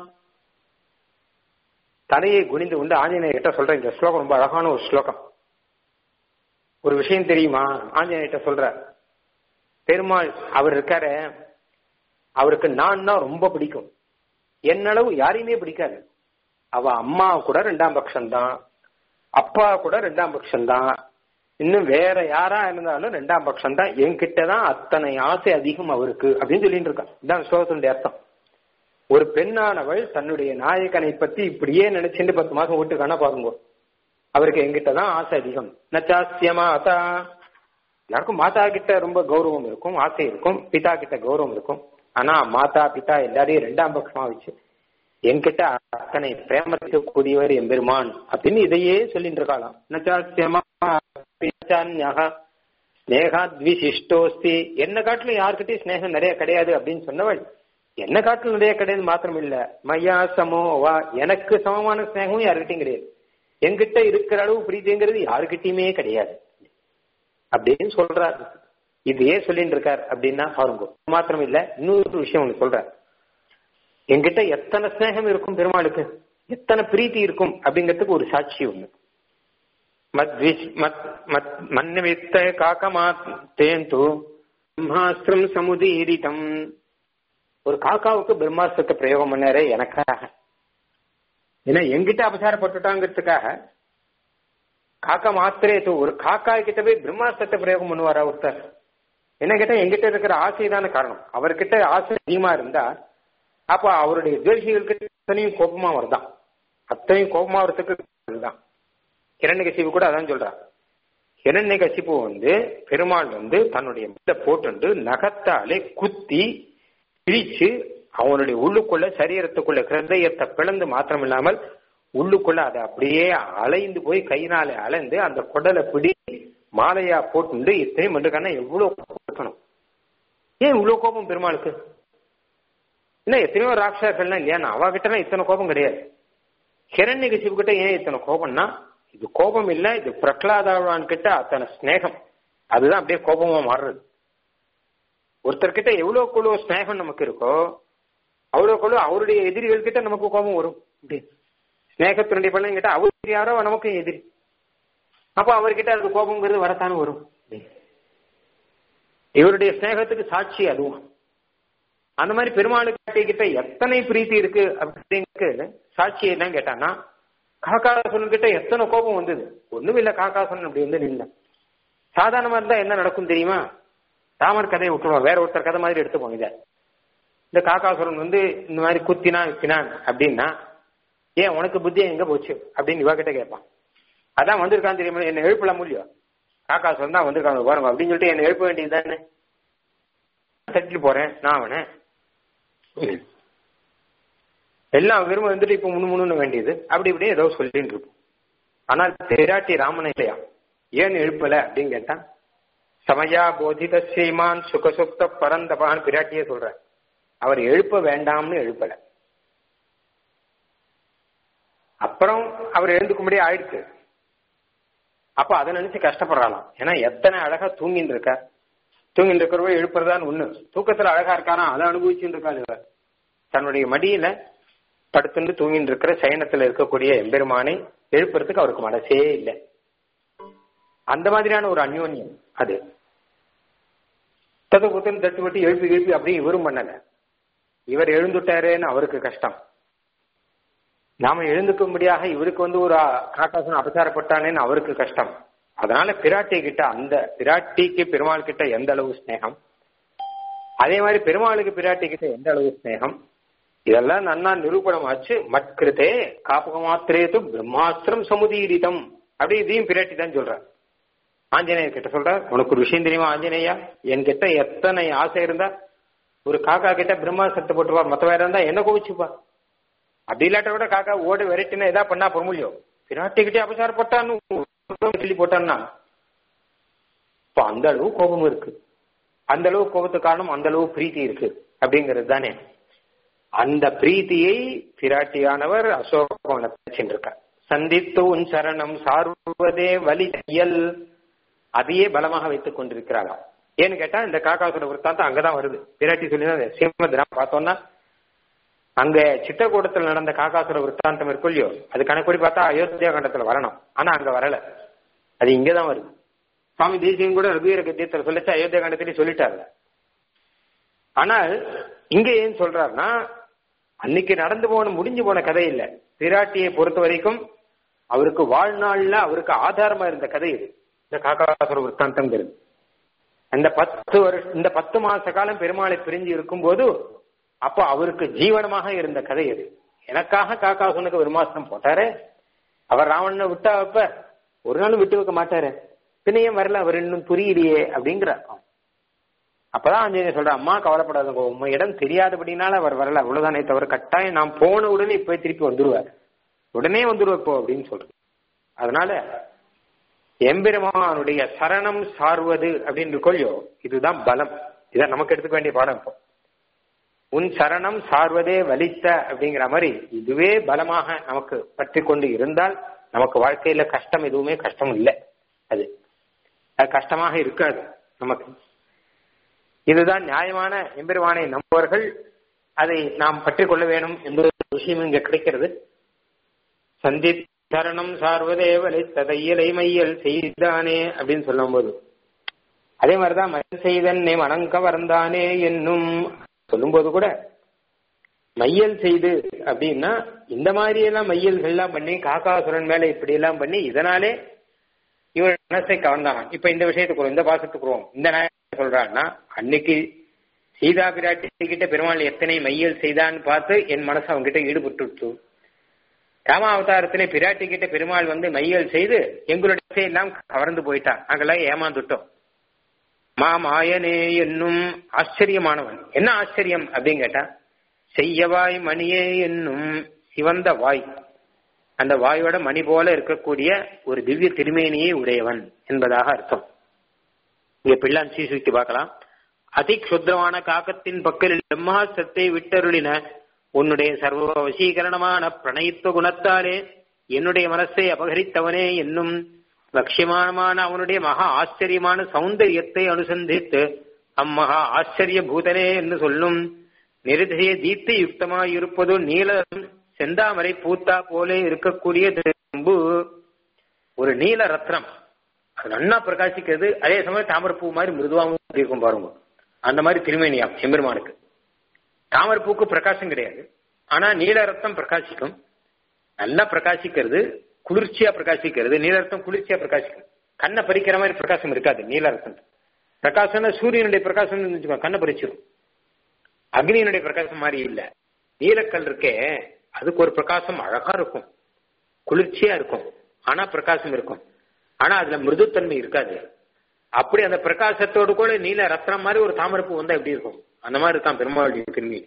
தலையை குனிந்து கொண்டு ஆஞ்சநேய கிட்ட சொல்ற இந்த ஸ்லோகம் ரொம்ப அழகான ஒரு ஸ்லோகம் ஒரு விஷயம் தெரியுமா ஆஞ்சநேயிட்ட சொல்ற பெருமாள் அவர் இருக்காரு அவருக்கு நான் தான் ரொம்ப பிடிக்கும் என்னளவு யாரையுமே பிடிக்காது அவ அம்மா கூட ரெண்டாம் பட்சம் தான் அப்பா கூட ரெண்டாம் பட்சம் தான் இன்னும் வேற யாரா இருந்தாலும் ரெண்டாம் பட்சம் தான் என்கிட்ட தான் அத்தனை ஆசை அதிகம் அவருக்கு அப்படின்னு சொல்லிட்டு இருக்கான் இதான் ஸ்லோகத்தினுடைய அர்த்தம் ஒரு பெண்ணானவள் தன்னுடைய நாயகனை பத்தி இப்படியே நினைச்சுட்டு பத்து மாசம் வீட்டுக்கான பாருங்க அவருக்கு எங்கிட்ட தான் ஆசை அதிகம் நச்சாசிய மாதா எல்லாருக்கும் மாதா கிட்ட ரொம்ப கௌரவம் இருக்கும் ஆசை இருக்கும் பிதா கிட்ட கௌரவம் இருக்கும் ஆனா மாதா பிதா எல்லாரையும் ரெண்டாம் பட்சமா வச்சு என்கிட்ட அத்தனை பிரேமத்துக்கு கூடியவர் எம்பெருமான் அப்படின்னு இதையே சொல்லிட்டு இருக்காளாம் நச்சாசியமா ஸ்னேகாத்விசிஷ்டோஸ்தி என்ன காட்டிலும் யாருக்கிட்டையும் ஸ்னேகம் நிறைய கிடையாது அப்படின்னு சொன்னவள் என்ன காட்டிலும் நிறைய கிடையாது மாத்திரம் இல்ல மையா சமோவா எனக்கு சமமான ஸ்னேகமும் யாருக்கிட்டையும் கிடையாது என்கிட்ட இருக்கிற அளவு பிரீதிங்கிறது யாருக்கிட்டையுமே கிடையாது அப்படின்னு சொல்றாரு இதையே சொல்லிட்டு இருக்கார் அப்படின்னா பாருங்க மாத்திரம் இல்ல இன்னொரு விஷயம் ஒண்ணு சொல்றார் என்கிட்ட எத்தனை ஸ்நேகம் இருக்கும் பெருமாளுக்கு எத்தனை பிரீத்தி இருக்கும் அப்படிங்கிறதுக்கு ஒரு சாட்சி ஒண்ணு மன்னித்த காக்கமா தேந்து பிரம்மாஸ்திரம் சமுதீரிதம் ஒரு காக்காவுக்கு பிரம்மாஸ்திரத்தை பிரயோகம் பண்ணாரே எனக்காக ஏன்னா எங்கிட்ட அபசாரப்பட்டுட்டாங்கிறதுக்காக காக்கா மாத்திரே ஒரு காக்கா கிட்ட போய் பிரம்மாஸ்திரத்தை பிரயோகம் பண்ணுவாரா ஒருத்தர் என்ன கேட்டா எங்கிட்ட இருக்கிற ஆசை தானே காரணம் அவர்கிட்ட ஆசை அதிகமா இருந்தா அப்ப அவருடைய துவேஷிகள் கிட்ட அத்தனையும் கோபமா வருதான் அத்தனையும் கோபமா வரத்துக்கு தான் கிரண்ய கசிப்பு கூட அதான் சொல்றான் கிரண்ய கசிப்பு வந்து பெருமாள் வந்து தன்னுடைய முட்டை போட்டு நகத்தாலே குத்தி பிரிச்சு அவனுடைய உள்ளுக்குள்ள சரீரத்துக்குள்ள ஹிருதயத்தை பிளந்து மாத்திரம் இல்லாமல் உள்ளுக்குள்ள அதை அப்படியே அலைந்து போய் கையினால அலைந்து அந்த குடலை பிடி மாலையா போட்டு இத்தனையும் பண்ணிருக்கானா எவ்வளவு இருக்கணும் ஏன் இவ்வளவு கோபம் பெருமாளுக்கு இல்ல எத்தனையோ ராட்சர்கள்லாம் இல்லையா அவகிட்ட இத்தனை கோபம் கிடையாது ஹிரண்ய கசிப்பு கிட்ட ஏன் இத்தனை கோபம்னா இது கோபம் இல்ல இது பிரகலாதாழ்வான் கிட்ட அத்தனை ஸ்நேகம் அதுதான் அப்படியே கோபமா மாறுறது ஒருத்தர்கிட்ட எவ்வளவு எவ்வளவு ஸ்நேகம் நமக்கு இருக்கோ அவ்வளவு எவ்வளவு அவருடைய எதிரிகள் கிட்ட நமக்கு கோபம் வரும் அப்படி ஸ்நேகத்தினுடைய பலன் கிட்ட அவர் யாரோ நமக்கு எதிரி அப்ப அவர்கிட்ட அது கோபங்கிறது வரத்தானே வரும் இவருடைய ஸ்நேகத்துக்கு சாட்சி அதுவும் அந்த மாதிரி பெருமாளுக்கு கிட்ட எத்தனை பிரீத்தி இருக்கு அப்படிங்கிறது சாட்சி என்ன கேட்டான்னா காக்காசனன் கிட்ட எத்தனை கோபம் வந்தது ஒண்ணும் இல்ல காக்காசனன் அப்படி வந்து நின்ன சாதாரணமா இருந்தா என்ன நடக்கும் தெரியுமா ராமர் கதையை விட்டுருவோம் வேற ஒருத்தர் கதை மாதிரி எடுத்துப்போம் இத இந்த காக்காசுரன் வந்து இந்த மாதிரி குத்தினா வித்தினான் அப்படின்னா ஏன் உனக்கு புத்தி எங்க போச்சு அப்படின்னு இவ கிட்ட கேட்பான் அதான் வந்திருக்கான் தெரியுமா என்ன எழுப்பலாம் முடியும் காக்காசுரன் தான் வந்திருக்காங்க பாருங்க அப்படின்னு சொல்லிட்டு என்ன எழுப்ப வேண்டியது தானே தட்டிட்டு போறேன் நான் அவனை எல்லாம் விரும்ப வந்துட்டு இப்ப முன்னு முன்னு வேண்டியது அப்படி இப்படி ஏதோ சொல்லிட்டு இருப்போம் ஆனால் தெராட்டி ராமனை இல்லையா ஏன் எழுப்பல அப்படின்னு கேட்டா சமயா போதித ஸ்ரீமான் சுகசுப்த பரந்தபான் பிராட்டியே சொல்ற அவர் எழுப்ப வேண்டாம்னு எழுப்பல அப்புறம் அவர் எழுந்துக்கும்படி ஆயிடுச்சு அப்ப அதை நினைச்சு கஷ்டப்படுறாளாம் ஏன்னா எத்தனை அழகா தூங்கின்னு இருக்கா தூங்கிட்டு இருக்கிறவ எழுப்புறதான்னு ஒண்ணு தூக்கத்துல அழகா இருக்கானா அதை அனுபவிச்சுட்டு இருக்காள் இவர் தன்னுடைய மடியில படுத்துட்டு தூங்கிட்டு இருக்கிற சயனத்துல இருக்கக்கூடிய எம்பெருமானை எழுப்புறதுக்கு அவருக்கு மனசே இல்லை அந்த மாதிரியான ஒரு அந்யோன்யம் அது தது குத்துன்னு தட்டு விட்டு எழுப்பி எழுப்பி அப்படியே இவரும் பண்ணல இவர் எழுந்துட்டாரேன்னு அவருக்கு கஷ்டம் நாம எழுந்துக்கும்படியாக இவருக்கு வந்து ஒரு காட்டாசனம் அபசாரப்பட்டானேன்னு அவருக்கு கஷ்டம் அதனால பிராட்டி கிட்ட அந்த பிராட்டிக்கு பெருமாள் கிட்ட எந்த அளவு ஸ்நேகம் அதே மாதிரி பெருமாளுக்கு பிராட்டி கிட்ட எந்த அளவு ஸ்நேகம் இதெல்லாம் நன்னா நிரூபணம் ஆச்சு மட்கிருத்தே காப்பக மாத்திரேது பிரம்மாஸ்திரம் சமுதீரிதம் அப்படி இதையும் பிராட்டி தான் சொல்ற ஆஞ்சநேயர் கிட்ட சொல்ற உனக்கு ஒரு விஷயம் தெரியுமா ஆஞ்சநேயா என்கிட்ட எத்தனை ஆசை இருந்தா ஒரு காக்கா கிட்ட பிரம்மாஸ்திரத்தை போட்டுவா மத்த வேற இருந்தா என்ன கோவிச்சுப்பா அப்படி இல்லாட்ட கூட காக்கா ஓடு வெரைட்டினா எதா பண்ணா பொறுமுலையோ பிராட்டிக்கிட்டே அபசாரப்பட்டான்னு சொல்லி போட்டான்னா இப்போ அந்த அளவு கோபம் இருக்கு அந்த அளவு கோபத்துக்கு காரணம் அந்த அளவு பிரீத்தி இருக்கு அப்படிங்கிறது தானே அந்த பிரீத்தியை பிராட்டியானவர் அசோகவனத்தை சென்றிருக்கார் சந்தித்து உன் சரணம் சார்வதே வலி இயல் அதையே பலமாக வைத்துக் கொண்டிருக்கிறாராம் ஏன்னு கேட்டா இந்த காக்காசுர விற்த்தாந்தம் அங்கதான் வருது பிராட்டி சொல்லி சிம்மத் பார்த்தோம்னா அங்க சித்திரக்கூடத்தில் நடந்த காக்காசுர விற்த்தாந்தம் இருக்கும் இல்லையோ அது கணக்குப்படி பார்த்தா அயோத்தியா கண்டத்துல வரணும் ஆனா அங்க வரல அது இங்கதான் வருது சுவாமி தேசியம் கூட ரகுவீர கத்தியத்தில் சொல்லிச்சு அயோத்தியா கண்டத்திலேயே சொல்லிட்டாரு ஆனால் இங்க ஏன் சொல்றாருன்னா அன்னைக்கு நடந்து போன முடிஞ்சு போன கதை இல்ல பிராட்டியை பொறுத்த வரைக்கும் அவருக்கு வாழ்நாள்ல அவருக்கு ஆதாரமா இருந்த கதை இது இந்த காக்காசுர விற்த்தாந்தங்கிறது அந்த பத்து வருஷம் இந்த பத்து மாச காலம் பெருமாளை பிரிஞ்சு இருக்கும்போது அப்போ அவருக்கு ஜீவனமாக இருந்த கதை அது எனக்காக காக்காசுனுக்கு ஒரு மாசம் போட்டாரு அவர் ராவணனை விட்டா வைப்ப ஒரு நாளும் விட்டு வைக்க மாட்டாரு பின்னையும் வரல அவர் இன்னும் புரியலையே அப்படிங்கிற அப்பதான் ஆஞ்சநேயர் சொல்ற அம்மா கவலைப்படாதங்க உங்க இடம் தெரியாதபடினால அவர் வரல அவ்வளவுதானே தவிர கட்டாயம் நான் போன உடனே இப்ப திருப்பி வந்துருவார் உடனே வந்துருவார் இப்போ அப்படின்னு சொல்றேன் அதனால எம்பெருமானுடைய சரணம் சார்வது அப்படின்னு கொள்ளியோ இதுதான் பலம் இதான் நமக்கு எடுத்துக்க வேண்டிய பாடம் இப்போ உன் சரணம் சார்வதே வலித்த அப்படிங்கிற மாதிரி இதுவே பலமாக நமக்கு பற்றி கொண்டு இருந்தால் நமக்கு வாழ்க்கையில கஷ்டம் எதுவுமே கஷ்டம் இல்லை அது அது கஷ்டமாக இருக்காது நமக்கு இதுதான் நியாயமான எம்பெருமானை நம்புவர்கள் அதை நாம் பற்றி கொள்ள வேணும் என்ற விஷயம் இங்க கிடைக்கிறது சந்தி சரணம் சார்வதே வலித்த தையலை மையல் செய்தானே அப்படின்னு சொல்லும் போது அதே மாதிரிதான் மயல் செய்தன்னே வணங்க வந்தானே என்னும் சொல்லும்போது கூட மையல் செய்து அப்படின்னா இந்த மாதிரி எல்லாம் மையல்கள்லாம் பண்ணி காக்காசுரன் மேல இப்படி எல்லாம் பண்ணி இதனாலே இவன் மனசை கவர்ந்தான் இப்ப இந்த விஷயத்துக்கு இந்த பாசத்துக்குறோம் இந்த நாயகம் சொல்றான்னா அன்னைக்கு சீதா பிராட்டி கிட்ட பெருமாள் எத்தனை மையல் செய்தான்னு பார்த்து என் மனசு அவங்க கிட்ட ஈடுபட்டு ராம அவதாரத்திலே பிராட்டி கிட்ட பெருமாள் வந்து மையல் செய்து எங்களுடைய எல்லாம் கவர்ந்து போயிட்டான் நாங்கெல்லாம் ஏமாந்துட்டோம் மாமாயனே என்னும் ஆச்சரியமானவன் என்ன ஆச்சரியம் அப்படின்னு கேட்டா செய்யவாய் மணியே என்னும் சிவந்த வாய் அந்த வாயோட மணி போல இருக்கக்கூடிய ஒரு திவ்ய திருமேனியை உடையவன் என்பதாக அர்த்தம் இங்க பிள்ளான் சீசுக்கு பார்க்கலாம் அதி க்ஷுத்ரமான காக்கத்தின் பக்கலில் பிரம்மாசத்தை விட்டருளின உன்னுடைய சர்வ வசீகரணமான பிரணயித்துவ குணத்தாலே என்னுடைய மனசை அபகரித்தவனே என்னும் லட்சியமானமான அவனுடைய மகா ஆச்சரியமான சௌந்தரியத்தை அனுசந்தித்து அம்மகா ஆச்சரிய பூதனே என்று சொல்லும் நிருதய தீப்தி யுக்தமாய் இருப்பது நீலம் செந்தாமரை பூத்தா போலே இருக்கக்கூடிய திரும்பு ஒரு நீல ரத்னம் அது நன்னா பிரகாசிக்கிறது அதே சமயம் தாமரப்பூ மாதிரி மிருதுவாகவும் இருக்கும் பாருங்க அந்த மாதிரி திருமேனியா எம்பெருமானுக்கு தாமரப்பூக்கு பிரகாசம் கிடையாது ஆனா நீல ரத்தம் பிரகாசிக்கும் நல்லா பிரகாசிக்கிறது குளிர்ச்சியா பிரகாசிக்கிறது நீலரத்தம் குளிர்ச்சியா பிரகாசிக்கும் கண்ணை பறிக்கிற மாதிரி பிரகாசம் இருக்காது நீலரத்தம் பிரகாசம்னா சூரியனுடைய பிரகாசம் வச்சுக்கோ கண்ணை பறிச்சிடும் அக்னியினுடைய பிரகாசம் மாதிரி இல்ல நீலக்கல் இருக்கே அதுக்கு ஒரு பிரகாசம் அழகா இருக்கும் குளிர்ச்சியா இருக்கும் ஆனா பிரகாசம் இருக்கும் ஆனா அதுல மிருதுத்தன்மை இருக்காது அப்படி அந்த பிரகாசத்தோடு கூட நீல ரத்னம் மாதிரி ஒரு தாமரப்பூ வந்தா எப்படி இருக்கும் அந்த மாதிரி இருக்கான் பெருமாளுடைய திரும்பி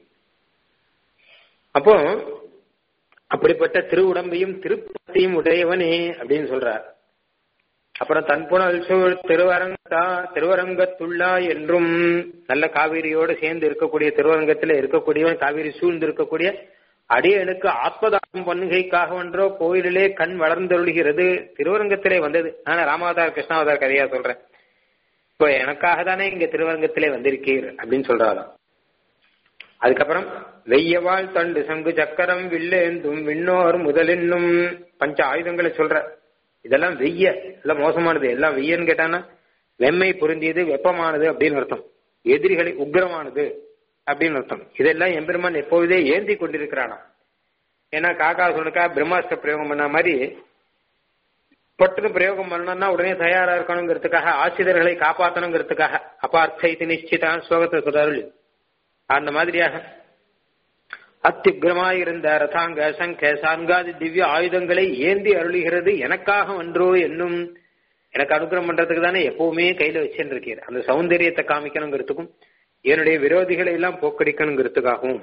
அப்போ அப்படிப்பட்ட திருவுடம்பையும் திருப்பத்தையும் உடையவனே அப்படின்னு சொல்றார் அப்புறம் தன்புணல் சூழ் திருவரங்கத்தா திருவரங்கத்துள்ளா என்றும் நல்ல காவிரியோடு சேர்ந்து இருக்கக்கூடிய திருவரங்கத்துல இருக்கக்கூடியவன் காவிரி சூழ்ந்து இருக்கக்கூடிய அடியனுக்கு ஆத்மதானம் பண்ணுகைக்காக ஒன்றோ கோயிலிலே கண் வளர்ந்தொழுகிறது திருவரங்கத்திலே வந்தது ஆனா ராமாவதார் கிருஷ்ணாவதார் கதையா சொல்றேன் இப்போ எனக்காக தானே இங்க திருவரங்கத்திலே வந்திருக்கீர் அப்படின்னு சொல்றாராம் அதுக்கப்புறம் வெய்யவாள் தண்டு சங்கு சக்கரம் வில்லேந்தும் விண்ணோர் முதலென்னும் பஞ்ச ஆயுதங்களை சொல்ற இதெல்லாம் வெய்ய எல்லாம் மோசமானது எல்லாம் வெய்யன்னு கேட்டானா வெம்மை பொருந்தியது வெப்பமானது அப்படின்னு அர்த்தம் எதிரிகளை உக்ரமானது அப்படின்னு அர்த்தம் இதெல்லாம் எம்பெருமான் எப்போதே ஏந்தி கொண்டிருக்கிறானா ஏன்னா காக்கா சொன்னக்கா பிரம்மாஸ்திர பிரயோகம் பண்ண மாதிரி பட்டுன்னு பிரயோகம் பண்ணணும்னா உடனே தயாரா இருக்கணுங்கிறதுக்காக ஆசிரியர்களை காப்பாற்றணுங்கிறதுக்காக அப்பார்த்த இது நிச்சிதான் ஸ்லோகத்தை சொல்றாரு அந்த மாதிரியாக அத்தியுக்ரமாயிருந்த ரதாங்க சங்க சாங்காதி திவ்ய ஆயுதங்களை ஏந்தி அருளுகிறது எனக்காக ஒன்றோ என்னும் எனக்கு அனுகிரகம் பண்றதுக்கு தானே எப்பவுமே கையில வச்சுட்டு இருக்கீர் அந்த சௌந்தரியத்தை காமிக்கணுங்கிறதுக்கும் என்னுடைய விரோதிகளை எல்லாம் போக்கடிக்கணுங்கிறதுக்காகவும்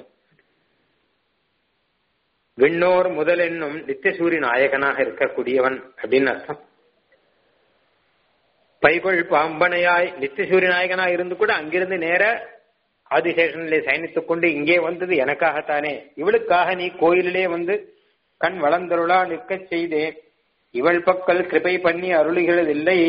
விண்ணோர் முதல் என்னும் நித்தியசூரி நாயகனாக இருக்கக்கூடியவன் அப்படின்னு அர்த்தம் பைகொள் பாம்பனையாய் நித்தியசூரி நாயகனாக இருந்து கூட அங்கிருந்து நேர ஆதிசேஷனிலே சயனித்துக் கொண்டு இங்கே வந்தது எனக்காகத்தானே இவளுக்காக நீ கோயிலிலே வந்து கண் வளர்ந்தருளா நிற்கச் செய்தே இவள் பக்கல் கிருபை பண்ணி அருளுகிறதில்லை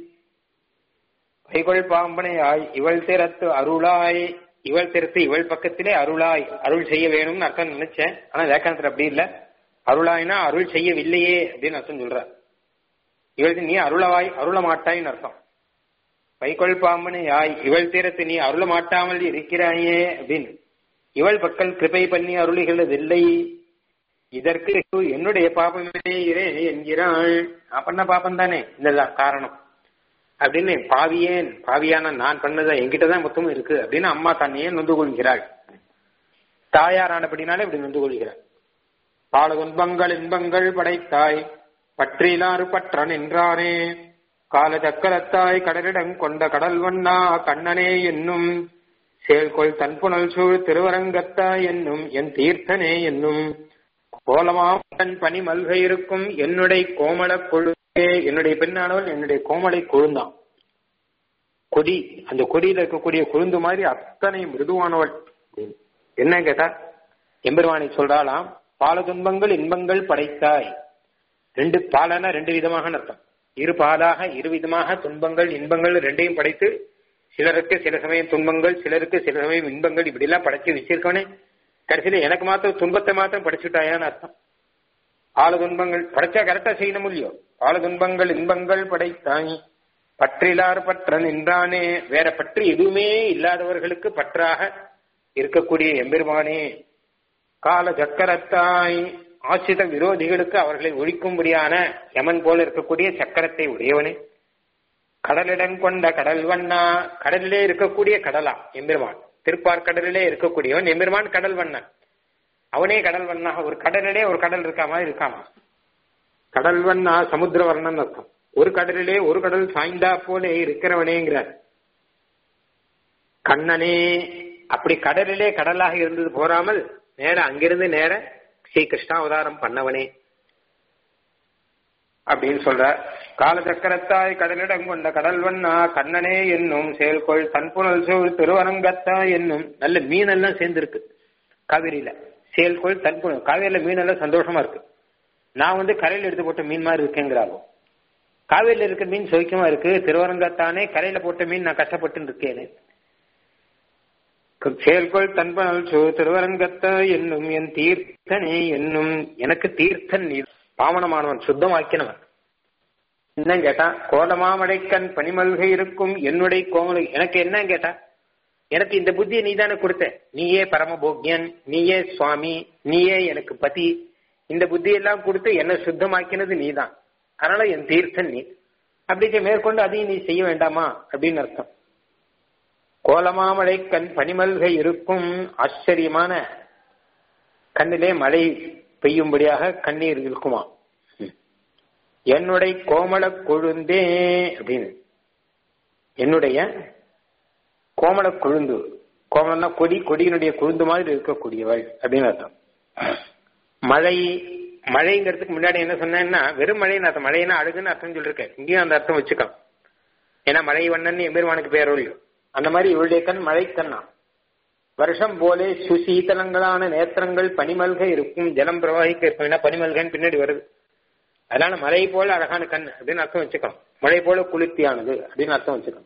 பைகொள் பாம்பனையாய் இவள் திறத்து அருளாய் இவள் திறத்து இவள் பக்கத்திலே அருளாய் அருள் செய்ய வேணும்னு அர்த்தம் நினைச்சேன் ஆனா வேக்கானத்துல அப்படி இல்ல அருளாய்னா அருள் செய்யவில்லையே அப்படின்னு அர்த்தம் சொல்ற இவளுக்கு நீ அருளவாய் அருள மாட்டாய்ன்னு அர்த்தம் பைக்கொள் பாம்பனையாய் இவள் தீரத்து நீ அருள மாட்டாமல் இருக்கிறாயே அப்படின்னு இவள் பக்கல் கிருபை பண்ணி அருளுகிறதில்லை இதற்கு என்னுடைய பாபமே இரே என்கிறாள் நான் பண்ண பாப்பம் தானே இதெல்லாம் காரணம் அப்படின்னு பாவியேன் பாவியான நான் பண்ணதை என்கிட்டதான் மொத்தமும் இருக்கு அப்படின்னு அம்மா தன்னையே நொந்து கொள்கிறாள் தாயாரானபடினாலே இப்படி நொந்து கொள்கிறாள் பால துன்பங்கள் இன்பங்கள் படைத்தாய் பற்றிலாறு பற்றன் என்றானே கால சக்கரத்தாய் கடலிடம் கொண்ட கடல் வண்ணா கண்ணனே என்னும் சேல்கொள் தன்புணல் சூழ் திருவரங்கத்தாய் என்னும் என் தீர்த்தனே என்னும் கோலமாமன் பனி மல்கை இருக்கும் என்னுடைய கோமள கொழுந்தே என்னுடைய பெண்ணானவள் என்னுடைய கோமலை கொழுந்தான் கொடி அந்த கொடியில இருக்கக்கூடிய கொழுந்து மாதிரி அத்தனை மிருதுவானவள் என்ன கேட்டா எம்பெருவானை சொல்றாளாம் பால துன்பங்கள் இன்பங்கள் படைத்தாய் ரெண்டு பாலனா ரெண்டு விதமாக அர்த்தம் இரு பாலாக இரு விதமாக துன்பங்கள் இன்பங்கள் ரெண்டையும் படைத்து சிலருக்கு சில சமயம் துன்பங்கள் சிலருக்கு சில சமயம் இன்பங்கள் இப்படி எல்லாம் படைச்சு வச்சிருக்கவனே கடைசியில எனக்கு மாத்திரம் துன்பத்தை மாத்திரம் படைச்சுட்டாயான்னு அர்த்தம் பால துன்பங்கள் படைச்சா கரெக்டா செய்யணும் இல்லையோ பால துன்பங்கள் இன்பங்கள் படைத்தாய் பற்றிலார் பற்ற நின்றானே வேற பற்று எதுவுமே இல்லாதவர்களுக்கு பற்றாக இருக்கக்கூடிய எம்பெருமானே கால சக்கரத்தாய் ஆசித விரோதிகளுக்கு அவர்களை ஒழிக்கும்படியான யமன் போல இருக்கக்கூடிய சக்கரத்தை உடையவனே கடலிடம் கொண்ட கடல் வண்ணா கடலிலே இருக்கக்கூடிய கடலா எம்பெருமான் திருப்பார்கடலிலே இருக்கக்கூடியவன் எம்பெருமான் கடல் வண்ணன் அவனே கடல் வண்ணா ஒரு கடலிலே ஒரு கடல் இருக்கா மாதிரி இருக்காமா கடல் வண்ணா சமுத்திர வர்ணன் அர்த்தம் ஒரு கடலிலே ஒரு கடல் சாய்ந்தா போல இருக்கிறவனேங்கிறார் கண்ணனே அப்படி கடலிலே கடலாக இருந்தது போறாமல் நேர அங்கிருந்து நேர ஸ்ரீ கிருஷ்ணாவதாரம் பண்ணவனே அப்படின்னு சொல்ற காலச்சக்கரத்தாய் கடலிடம் கொண்ட கடல் வண்ணா கண்ணனே என்னும் செயல்கொள் தன்புணல் சூழ் திருவரங்கத்தாய் என்னும் நல்ல மீனெல்லாம் சேர்ந்துருக்கு காவிரியில செயல்கொள் தன்புணல் காவிரியில மீனெல்லாம் சந்தோஷமா இருக்கு நான் வந்து கரையில் எடுத்து போட்ட மீன் மாதிரி இருக்கேங்கிறாரோ காவிரியில இருக்க மீன் சுவைக்கமா இருக்கு திருவரங்கத்தானே கரையில போட்ட மீன் நான் கஷ்டப்பட்டு இருக்கேனே செயல்கொள் தன்பனல் சூ திருவரங்கத்த என்னும் என் தீர்த்தனே என்னும் எனக்கு தீர்த்தன் நீ பாவனமானவன் சுத்தமாக்கினவன் என்ன கேட்டா கோலமாமடைக்கண் பனிமல்கை இருக்கும் என்னுடைய கோமலை எனக்கு என்ன கேட்டா எனக்கு இந்த புத்தியை நீ தானே கொடுத்த நீயே பரமபோக்யன் நீயே சுவாமி நீயே எனக்கு பதி இந்த புத்தியெல்லாம் கொடுத்து என்ன சுத்தமாக்கினது நீதான் அதனால என் தீர்த்தன் நீ அப்படி மேற்கொண்டு அதையும் நீ செய்ய வேண்டாமா அப்படின்னு அர்த்தம் கோலமாமலை கண் பனிமல்கை இருக்கும் ஆச்சரியமான கண்ணிலே மழை பெய்யும்படியாக கண்ணீர் இருக்குமா என்னுடைய கோமள கொழுந்தே அப்படின்னு என்னுடைய கோமள கொழுந்து கோமளம்னா கொடி கொடியினுடைய கொழுந்து மாதிரி இருக்கக்கூடியவள் அப்படின்னு அர்த்தம் மழை மழைங்கிறதுக்கு முன்னாடி என்ன சொன்னேன்னா வெறும் மழைன்னு அர்த்தம் மழைன்னா அழுகுன்னு அர்த்தம் சொல்லிருக்கேன் இங்கேயும் அந்த அர்த்தம் வச்சுக்கலாம் ஏன்னா மழை வண்ணன் எம்பெருமானுக்கு பேர் ஒழியும் அந்த மாதிரி இவளுடைய கண் மழை கண்ணா வருஷம் போலே சுசீதலங்களான நேத்திரங்கள் பனிமல்க இருக்கும் ஜலம் பிரவாகிக்க இருக்கும் ஏன்னா பனிமல்கன்னு பின்னாடி வருது அதனால மழை போல அழகான கண் அப்படின்னு அர்த்தம் வச்சுக்கலாம் மழை போல குளிர்ச்சியானது அப்படின்னு அர்த்தம் வச்சுக்கலாம்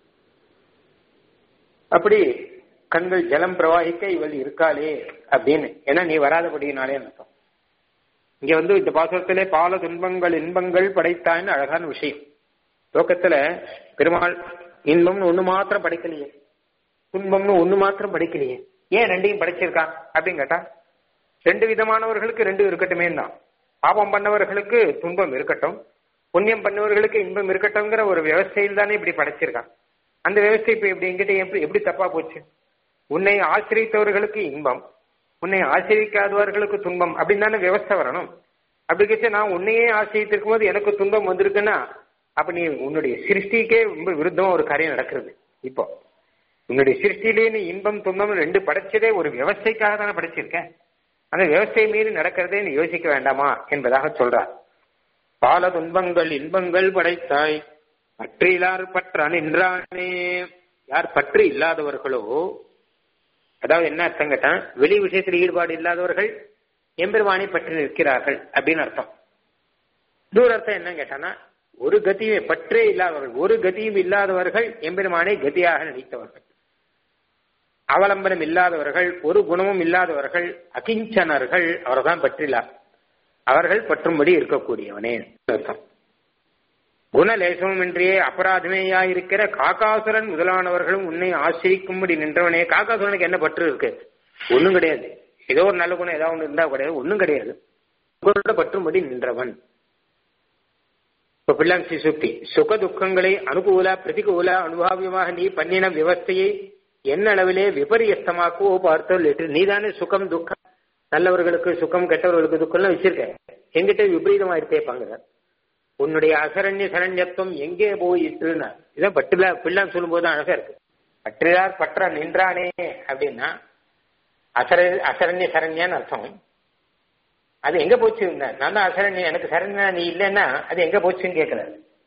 அப்படி கண்கள் ஜலம் பிரவாகிக்க இவள் இருக்காளே அப்படின்னு ஏன்னா நீ வராதபடியினாலே அர்த்தம் இங்க வந்து இந்த பாசுரத்திலே பால துன்பங்கள் இன்பங்கள் படைத்தான்னு அழகான விஷயம் லோகத்துல பெருமாள் இன்பம்னு ஒண்ணு மாத்திரம் படைக்கலையே துன்பம்னு ஒண்ணு மாத்திரம் படைக்கலையே ஏன் ரெண்டையும் படைச்சிருக்கான் அப்படின்னு கேட்டா ரெண்டு விதமானவர்களுக்கு ரெண்டு இருக்கட்டுமே தான் பாபம் பண்ணவர்களுக்கு துன்பம் இருக்கட்டும் புண்ணியம் பண்ணவர்களுக்கு இன்பம் இருக்கட்டும்ங்கிற ஒரு விவசாயில் தானே இப்படி படைச்சிருக்கான் அந்த விவசாய இப்ப இப்படி எங்கிட்ட எப்படி எப்படி தப்பா போச்சு உன்னை ஆசிரியத்தவர்களுக்கு இன்பம் உன்னை ஆசிரிக்காதவர்களுக்கு துன்பம் அப்படின்னு தானே விவசாய வரணும் அப்படி கேச்சு நான் உன்னையே ஆசிரியத்திருக்கும் போது எனக்கு துன்பம் வந்திருக்குன்னா அப்ப நீ உன்னுடைய சிருஷ்டிக்கே ரொம்ப விருத்தமா ஒரு காரியம் நடக்கிறது இப்போ உன்னுடைய சிருஷ்டிலே நீ இன்பம் துன்பம் ரெண்டு படைச்சதே ஒரு விவசாயிக்காக தானே படைச்சிருக்க அந்த விவசாய மீறி நடக்கிறதே நீ யோசிக்க வேண்டாமா என்பதாக சொல்றார் பால துன்பங்கள் இன்பங்கள் படைத்தாய் பற்றிலார் பற்ற நின்றானே யார் பற்று இல்லாதவர்களோ அதாவது என்ன அர்த்தம் கேட்டான் வெளி விஷயத்தில் ஈடுபாடு இல்லாதவர்கள் எம்பெருமானை பற்றி நிற்கிறார்கள் அப்படின்னு அர்த்தம் தூர அர்த்தம் என்ன கேட்டானா ஒரு கதியுமே பற்றே இல்லாதவர்கள் ஒரு கதியும் இல்லாதவர்கள் எம்பெருமானை கதியாக நினைத்தவர்கள் அவலம்பனம் இல்லாதவர்கள் ஒரு குணமும் இல்லாதவர்கள் அகிஞ்சனர்கள் அவர்தான் பற்றிலார் அவர்கள் பற்றும்படி இருக்கக்கூடியவனே அர்த்தம் குணலேசமும் இன்றியே அபராதமேயாயிருக்கிற காக்காசுரன் முதலானவர்களும் உன்னை ஆசிரிக்கும்படி நின்றவனே காக்காசுரனுக்கு என்ன பற்று இருக்கு ஒண்ணும் கிடையாது ஏதோ ஒரு நல்ல குணம் ஏதாவது ஒன்று இருந்தா கிடையாது ஒண்ணும் கிடையாது உங்களோட பற்றும்படி நின்றவன் இப்ப பிள்ளாம் சுக்தி சுக துக்கங்களை அனுகூல பிரதிகூல அனுபாவியமாக நீ பண்ணின விவஸ்தையை என்ன அளவிலே விபரியஸ்தமாக்கவோ பார்த்தோம் நீதானே சுகம் துக்கம் நல்லவர்களுக்கு சுகம் கெட்டவர்களுக்கு துக்கம்லாம் வச்சிருக்க எங்கிட்ட விபரீதமா இருக்கேப்பாங்க உன்னுடைய அசரண்ய சரண்யத்துவம் எங்கே போயிட்டுன்னா இதான் பட்டுல பிள்ளாம் சொல்லும்போது அழகா இருக்கு பற்றியார் பற்ற நின்றானே அப்படின்னா அசர அசரண்ய சரண்யான்னு அர்த்தம் அது எங்க போச்சு நான் தான் அசரண்யம் எனக்கு சரண்யா நீ இல்லைன்னா அது எங்க போச்சுன்னு கேட்கல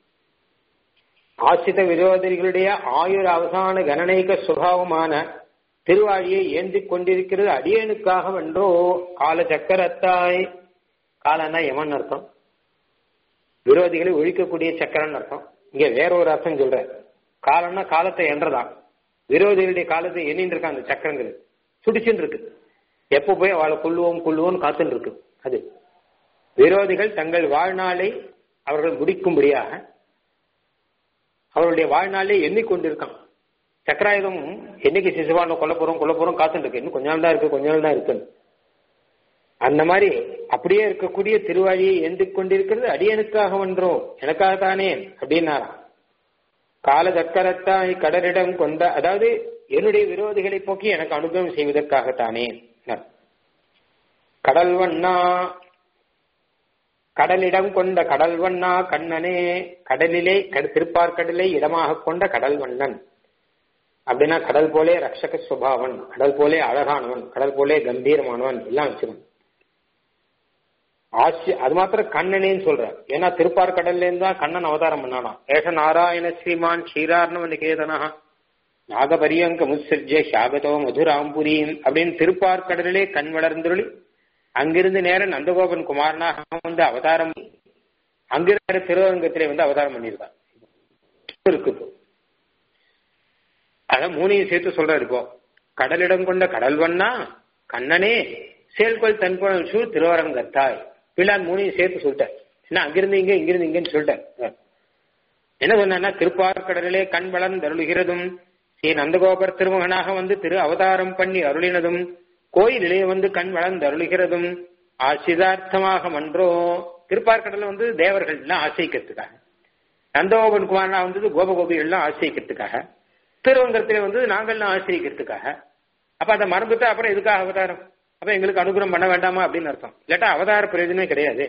ஆசிரித விரோதிகளுடைய ஆயுர் அவசான கணனைக சுபாவமான திருவாழியை ஏந்தி கொண்டிருக்கிறது அடியனுக்காக வென்றோ கால சக்கரத்தாய் காலன்னா எமன் அர்த்தம் விரோதிகளை ஒழிக்கக்கூடிய சக்கரன் அர்த்தம் இங்க வேற ஒரு அர்த்தம் சொல்ற காலம்னா காலத்தை என்றதான் விரோதிகளுடைய காலத்தை எண்ணின்னு இருக்கான் அந்த சக்கரங்கள் துடிச்சுன்னு இருக்கு எப்ப போய் அவளை கொள்ளுவோம் கொள்ளுவோம் காத்துன்னு இருக்கு அது விரோதிகள் தங்கள் வாழ்நாளை அவர்கள் முடிக்கும்படியாக அவருடைய வாழ்நாளை எண்ணிக்கொண்டிருக்கான் சக்கராயுதம் என்னைக்கு சிசுவான கொல்ல போறோம் கொல்ல போறோம் காத்துட்டு இருக்கு இன்னும் கொஞ்ச நாள் தான் இருக்கு கொஞ்ச நாள் தான் இருக்குன்னு அந்த மாதிரி அப்படியே இருக்கக்கூடிய திருவாழியை எந்து கொண்டிருக்கிறது அடியனுக்காக ஒன்றோ எனக்காகத்தானே அப்படின்னாராம் கால தக்கரத்தாய் கடலிடம் கொண்ட அதாவது என்னுடைய விரோதிகளை போக்கி எனக்கு அனுபவம் செய்வதற்காகத்தானே கடல் வண்ணா கடலிடம் கொண்ட கடல் வண்ணா கண்ணனே கடலிலே திருப்பார்கடலை இடமாக கொண்ட கடல் வண்ணன் அப்படின்னா கடல் போலே ரக்ஷக சுபாவன் கடல் போலே அழகானவன் கடல் போலே கம்பீரமானவன் எல்லாம் வச்சிருவன் ஆசி அது மாத்திரம் கண்ணனேன்னு சொல்ற ஏன்னா திருப்பார்கடல்ல இருந்து தான் கண்ணன் அவதாரம் பண்ணானா ஏஷ நாராயண ஸ்ரீமான் க்ஷீரார்ணவ நிகேதனா நாகபரியங்க முத்சர்ஜ சாகதோ மதுராம்புரியும் அப்படின்னு திருப்பார்கடலிலே கண் வளர்ந்துருளி அங்கிருந்து நேரம் நந்தகோபன் குமாரனாக வந்து அவதாரம் அங்கிருந்த திருவரங்கத்திலே வந்து அவதாரம் பண்ணியிருக்கான் இருக்குது அதான் மூணையும் சேர்த்து சொல்றாரு இப்போ கடலிடம் கொண்ட கடல்வண்ணா கண்ணனே செயல்கொள் தன்புணல் சூ திருவரங்கத்தாய் பிள்ளான் மூணையும் சேர்த்து சொல்லிட்டார் என்ன அங்கிருந்து இங்க இங்கிருந்து இங்கன்னு சொல்லிட்டார் என்ன சொன்னா திருப்பார்கடலிலே கண் வளர்ந்தருளுகிறதும் ஸ்ரீ நந்தகோபர் திருமகனாக வந்து திரு அவதாரம் பண்ணி அருளினதும் கோயிலிலே வந்து கண் வளர்ந்து அருளுகிறதும் ஆசிதார்த்தமாக மன்றோ திருப்பார்கடல வந்து தேவர்கள் எல்லாம் ஆசைக்கிறதுக்காக நந்தகோபன் குமாரனா வந்தது கோபகோபிகள் எல்லாம் ஆசைக்கிறதுக்காக திருவங்கத்திலே வந்து நாங்கள்லாம் ஆசிரிக்கிறதுக்காக அப்ப அதை மறந்துட்டு அப்புறம் எதுக்காக அவதாரம் அப்ப எங்களுக்கு அனுகிரகம் பண்ண வேண்டாமா அப்படின்னு அர்த்தம் இல்லாட்டா அவதார பிரயோஜனமே கிடையாது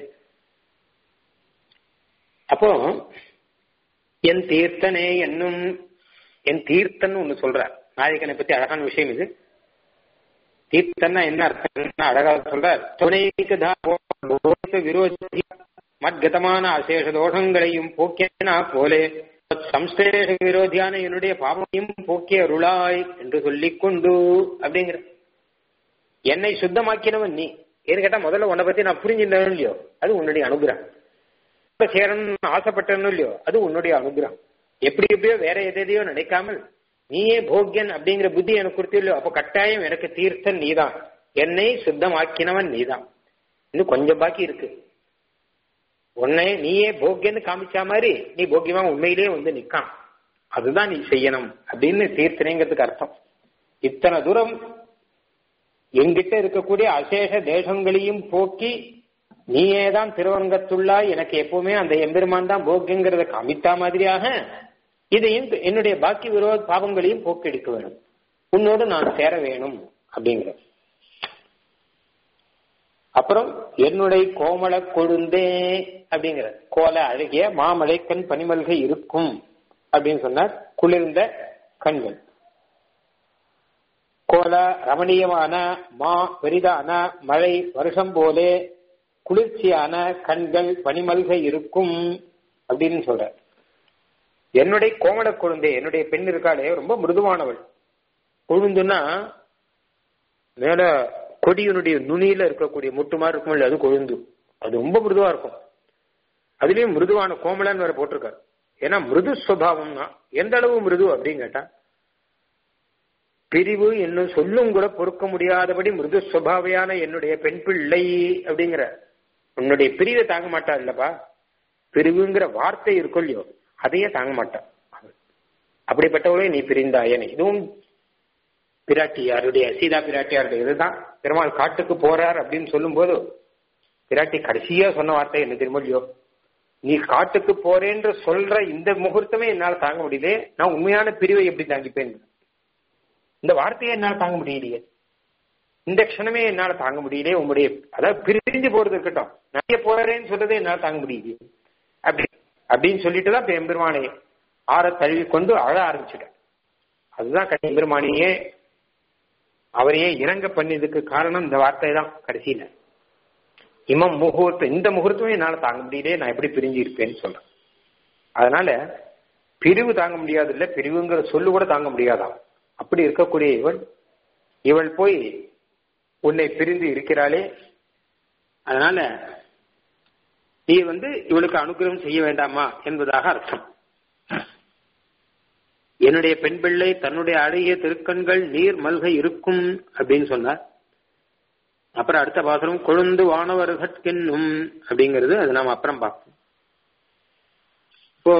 அப்போ என் தீர்த்தனே என்னும் என் தீர்த்தன் ஒண்ணு சொல்ற நாயகனை பத்தி அழகான விஷயம் இது தீர்த்தன்னா என்ன அர்த்தம் அழகா சொல்ற துணைக்கு விரோதி மத்கதமான அசேஷ தோஷங்களையும் போக்கியனா போலே சம்ஸ்லேஷ விரோதியான என்னுடைய பாவத்தையும் போக்கிய அருளாய் என்று சொல்லிக் கொண்டு அப்படிங்கிற என்னை சுத்தமாக்கினவன் நீ ஏன்னு கேட்டா முதல்ல உன்னை பத்தி நான் புரிஞ்சிருந்தேன் இல்லையோ அது உன்னுடைய அனுகிரகம் சேரணும்னு ஆசைப்பட்டனும் இல்லையோ அது உன்னுடைய அனுகிரகம் எப்படி எப்படியோ வேற எதையோ நினைக்காமல் நீயே போக்கியன் அப்படிங்கிற புத்தி எனக்கு கொடுத்து இல்லையோ அப்போ கட்டாயம் எனக்கு தீர்த்தன் நீதான் என்னை சுத்தமாக்கினவன் நீதான் இன்னும் கொஞ்சம் பாக்கி இருக்கு உன்னை நீயே போக்கியன்னு காமிச்சா மாதிரி நீ போக்கியமா உண்மையிலேயே வந்து நிக்கான் அதுதான் நீ செய்யணும் அப்படின்னு தீர்த்தனைங்கிறதுக்கு அர்த்தம் இத்தனை தூரம் எங்கிட்ட இருக்கக்கூடிய அசேஷ தேசங்களையும் போக்கி நீயே தான் திருவரங்கத்துள்ளாய் எனக்கு எப்பவுமே அந்த எம்பெருமான் தான் போக்கியங்கிறத காமித்தா மாதிரியாக இதையும் என்னுடைய பாக்கி விரோத பாவங்களையும் போக்கெடுக்க வேணும் உன்னோடு நான் சேர வேணும் அப்படிங்கிற அப்புறம் என்னுடைய கோமள கொழுந்தே அப்படிங்கிற கோல அழகிய மாமலைக்கண் பனிமல்கை இருக்கும் அப்படின்னு சொன்னார் குளிர்ந்த கண்கள் கோல ரமணீயமான மா பெரிதான மழை வருஷம் போலே குளிர்ச்சியான கண்கள் பனிமல்கை இருக்கும் அப்படின்னு சொல்ற என்னுடைய கோமள குழந்தை என்னுடைய பெண் இருக்காளே ரொம்ப மிருதுவானவள் கொழுந்துன்னா மேல கொடியினுடைய நுனியில இருக்கக்கூடிய முட்டு மாதிரி இருக்கும் அது கொழுந்து அது ரொம்ப மிருதுவா இருக்கும் அதுலயும் மிருதுவான கோமலன்னு வேற போட்டிருக்காரு ஏன்னா மிருது சுவாவம்னா எந்த அளவு மிருது அப்படின்னு கேட்டா பிரிவு என்னும் சொல்லும் கூட பொறுக்க முடியாதபடி மிருது சுவாவையான என்னுடைய பெண் பிள்ளை அப்படிங்கிற உன்னுடைய பிரிவை தாங்க மாட்டா இல்லப்பா பிரிவுங்கிற வார்த்தை இருக்கும் இல்லையோ அதையே தாங்க மாட்டான் அப்படிப்பட்டவளே நீ பிரிந்தாயனே இதுவும் பிராட்டியாருடைய சீதா பிராட்டியாருடைய இதுதான் பெருமாள் காட்டுக்கு போறார் அப்படின்னு சொல்லும் போது பிராட்டி கடைசியா சொன்ன வார்த்தை என்ன தெரியுமோ இல்லையோ நீ காட்டுக்கு போறேன்ற சொல்ற இந்த முகூர்த்தமே என்னால தாங்க முடியல நான் உண்மையான பிரிவை எப்படி தாங்கிப்பேன் இந்த வார்த்தையை என்னால தாங்க முடியலையே இந்த க்ஷணமே என்னால தாங்க முடியலையே உங்களுடைய அதாவது பிரிஞ்சு போறது இருக்கட்டும் நிறைய போறேன்னு சொல்றதே என்னால தாங்க முடியலையே அப்படி அப்படின்னு சொல்லிட்டு தான் எம்பெருமானை ஆற தழுவி கொண்டு அழ ஆரம்பிச்சுட்டேன் அதுதான் எம்பெருமானியே அவரையே இறங்க பண்ணியதுக்கு காரணம் இந்த வார்த்தை தான் கடைசியில இமம் முகூர்த்தம் இந்த முகூர்த்தமே என்னால தாங்க முடியலையே நான் எப்படி பிரிஞ்சு இருப்பேன்னு சொல்றேன் அதனால பிரிவு தாங்க முடியாது இல்ல பிரிவுங்கிற சொல்லு கூட தாங்க முடியாதாம் அப்படி இருக்கக்கூடிய இவள் இவள் போய் உன்னை பிரிந்து இருக்கிறாளே அதனால நீ வந்து இவளுக்கு அனுகிரகம் செய்ய வேண்டாமா என்பதாக அர்த்தம் என்னுடைய பெண் பிள்ளை தன்னுடைய அழகிய திருக்கண்கள் நீர் மல்கை இருக்கும் அப்படின்னு சொன்னார் அப்புறம் அடுத்த பாசனம் கொழுந்து வானவர்கட்கென்னும் அப்படிங்கிறது அது நாம் அப்புறம் பார்ப்போம் இப்போ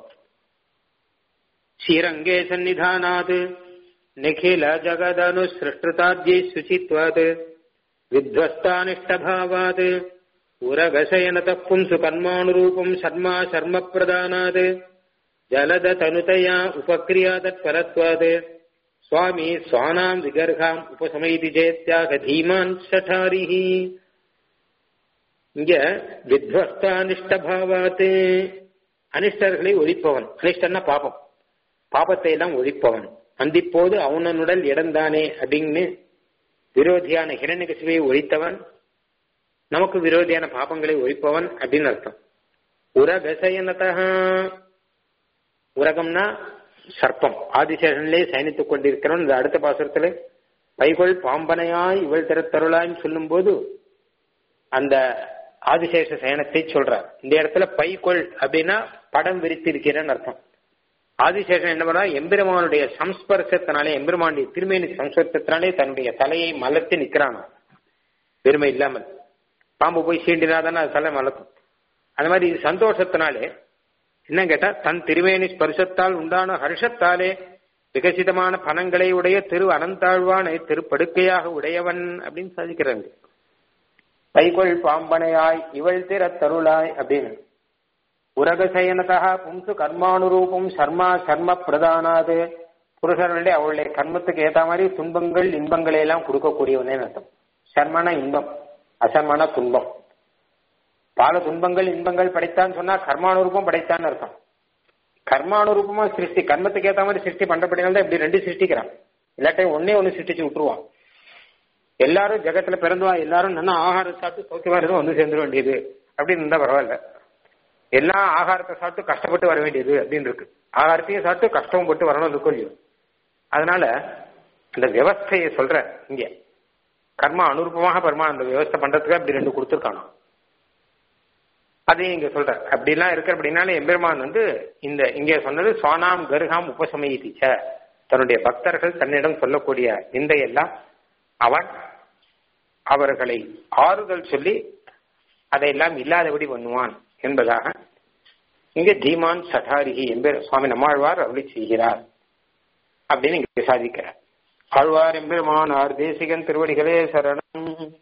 ஸ்ரீரங்கே சந்நிதானாத் நிகில ஜகதனு சிருஷ்டதாத்யை சுச்சித்வாத் வித்வஸ்தானிஷ்டபாவாத் உரகசயனத பும்சு கர்மானுரூபம் சர்மா சர்ம பிரதானாத் ஜலத தனுதயா உபக்ரியா தத்பரத்வாத் சுவாமி சுவானாம் விகர்காம் உபசமைதி ஜெயத்யாக தீமான் சட்டாரிஹி இங்க வித்வஸ்தானிஷ்டபாவாத் அனிஷ்டர்களை ஒழிப்பவன் அனிஷ்டன்னா பாபம் பாபத்தை எல்லாம் ஒழிப்பவன் அந்திப்போது அவனனுடல் இடந்தானே அப்படின்னு விரோதியான ஹிரண்யகசிவை ஒழித்தவன் நமக்கு விரோதியான பாபங்களை ஒழிப்பவன் அப்படின்னு அர்த்தம் உரகசயனதா உரகம்னா சர்ப்பம் ஆதிசேஷனிலே சயனித்துக் கொண்டிருக்கிறவன் இந்த அடுத்த பாசுரத்துல பைகொள் பாம்பனையாய் இவள் திறத்தருளான்னு சொல்லும் போது அந்த ஆதிசேஷ சயனத்தை சொல்றார் இந்த இடத்துல பைகொள் அப்படின்னா படம் விரித்து இருக்கிறன்னு அர்த்தம் ஆதிசேஷன் என்ன பண்ணா எம்பெருமானுடைய சம்ஸ்பர்சத்தினாலே எம்பெருமானுடைய திருமேனி சம்ஸ்பர்சத்தினாலே தன்னுடைய தலையை மலர்த்தி நிக்கிறான் பெருமை இல்லாமல் பாம்பு போய் சீண்டினாதானே அது தலை மலர்த்தும் அந்த மாதிரி இது சந்தோஷத்தினாலே என்ன கேட்டா தன் திருமேனி ஸ்பர்சத்தால் உண்டான ஹர்ஷத்தாலே விகசிதமான பணங்களை உடைய திரு அனந்தாழ்வானை திருப்படுக்கையாக உடையவன் அப்படின்னு சாதிக்கிறாங்க பைகொள் பாம்பனையாய் இவள் திற தருளாய் அப்படின்னு உரகசயனதா பும்சு கர்மானுரூபம் சர்மா சர்ம பிரதானாது புருஷர்களுடைய அவளுடைய கர்மத்துக்கு ஏத்த மாதிரி துன்பங்கள் இன்பங்களை எல்லாம் கொடுக்கக்கூடியவனே அர்த்தம் சர்மான இன்பம் அசர்மான துன்பம் பல துன்பங்கள் இன்பங்கள் படைத்தான்னு சொன்னா கர்மானுரூபம் படைத்தான்னு அர்த்தம் கர்மானுரூபமா சிருஷ்டி கர்மத்துக்கு ஏத்த மாதிரி சிருஷ்டி பண்றபடினால இப்படி ரெண்டு சிருஷ்டிக்கிறான் இல்லாட்டையும் ஒன்னே ஒண்ணு சிருஷ்டிச்சு விட்டுருவான் எல்லாரும் ஜெகத்துல பிறந்தவா எல்லாரும் நல்லா ஆகாரம் சாப்பிட்டு சௌக்கியமா இருக்கும் வந்து சேர்ந்துட வேண்டியது அப்படின்னு இருந்தா பரவாயில்ல எல்லா ஆகாரத்தை சாப்பிட்டு கஷ்டப்பட்டு வர வேண்டியது அப்படின்னு இருக்கு ஆகாரத்தையும் சாப்பிட்டு கஷ்டமும் பட்டு வரணும் இருக்கும் இல்லையோ அதனால இந்த விவஸ்தையை சொல்ற இங்க கர்மா அனுரூபமாக பெருமா அந்த விவஸ்தை பண்றதுக்கு அப்படி ரெண்டு கொடுத்துருக்கானோ அதையும் இங்க சொல்ற அப்படிலாம் இருக்கு அப்படின்னால எம்பெருமான் வந்து இந்த இங்க சொன்னது சோனாம் கருகாம் உபசமயிதிச்ச தன்னுடைய பக்தர்கள் தன்னிடம் சொல்லக்கூடிய நிந்தையெல்லாம் அவன் அவர்களை ஆறுதல் சொல்லி அதையெல்லாம் இல்லாதபடி பண்ணுவான் என்பதாக இங்க தீமான் சடாரிகி எம்பெரு சுவாமி நம்மாழ்வார் அருளி செய்கிறார் அப்படின்னு இங்க சாதிக்கிறார் ஆழ்வார் எம்பெருமானார் தேசிகன் திருவடிகளே சரணம்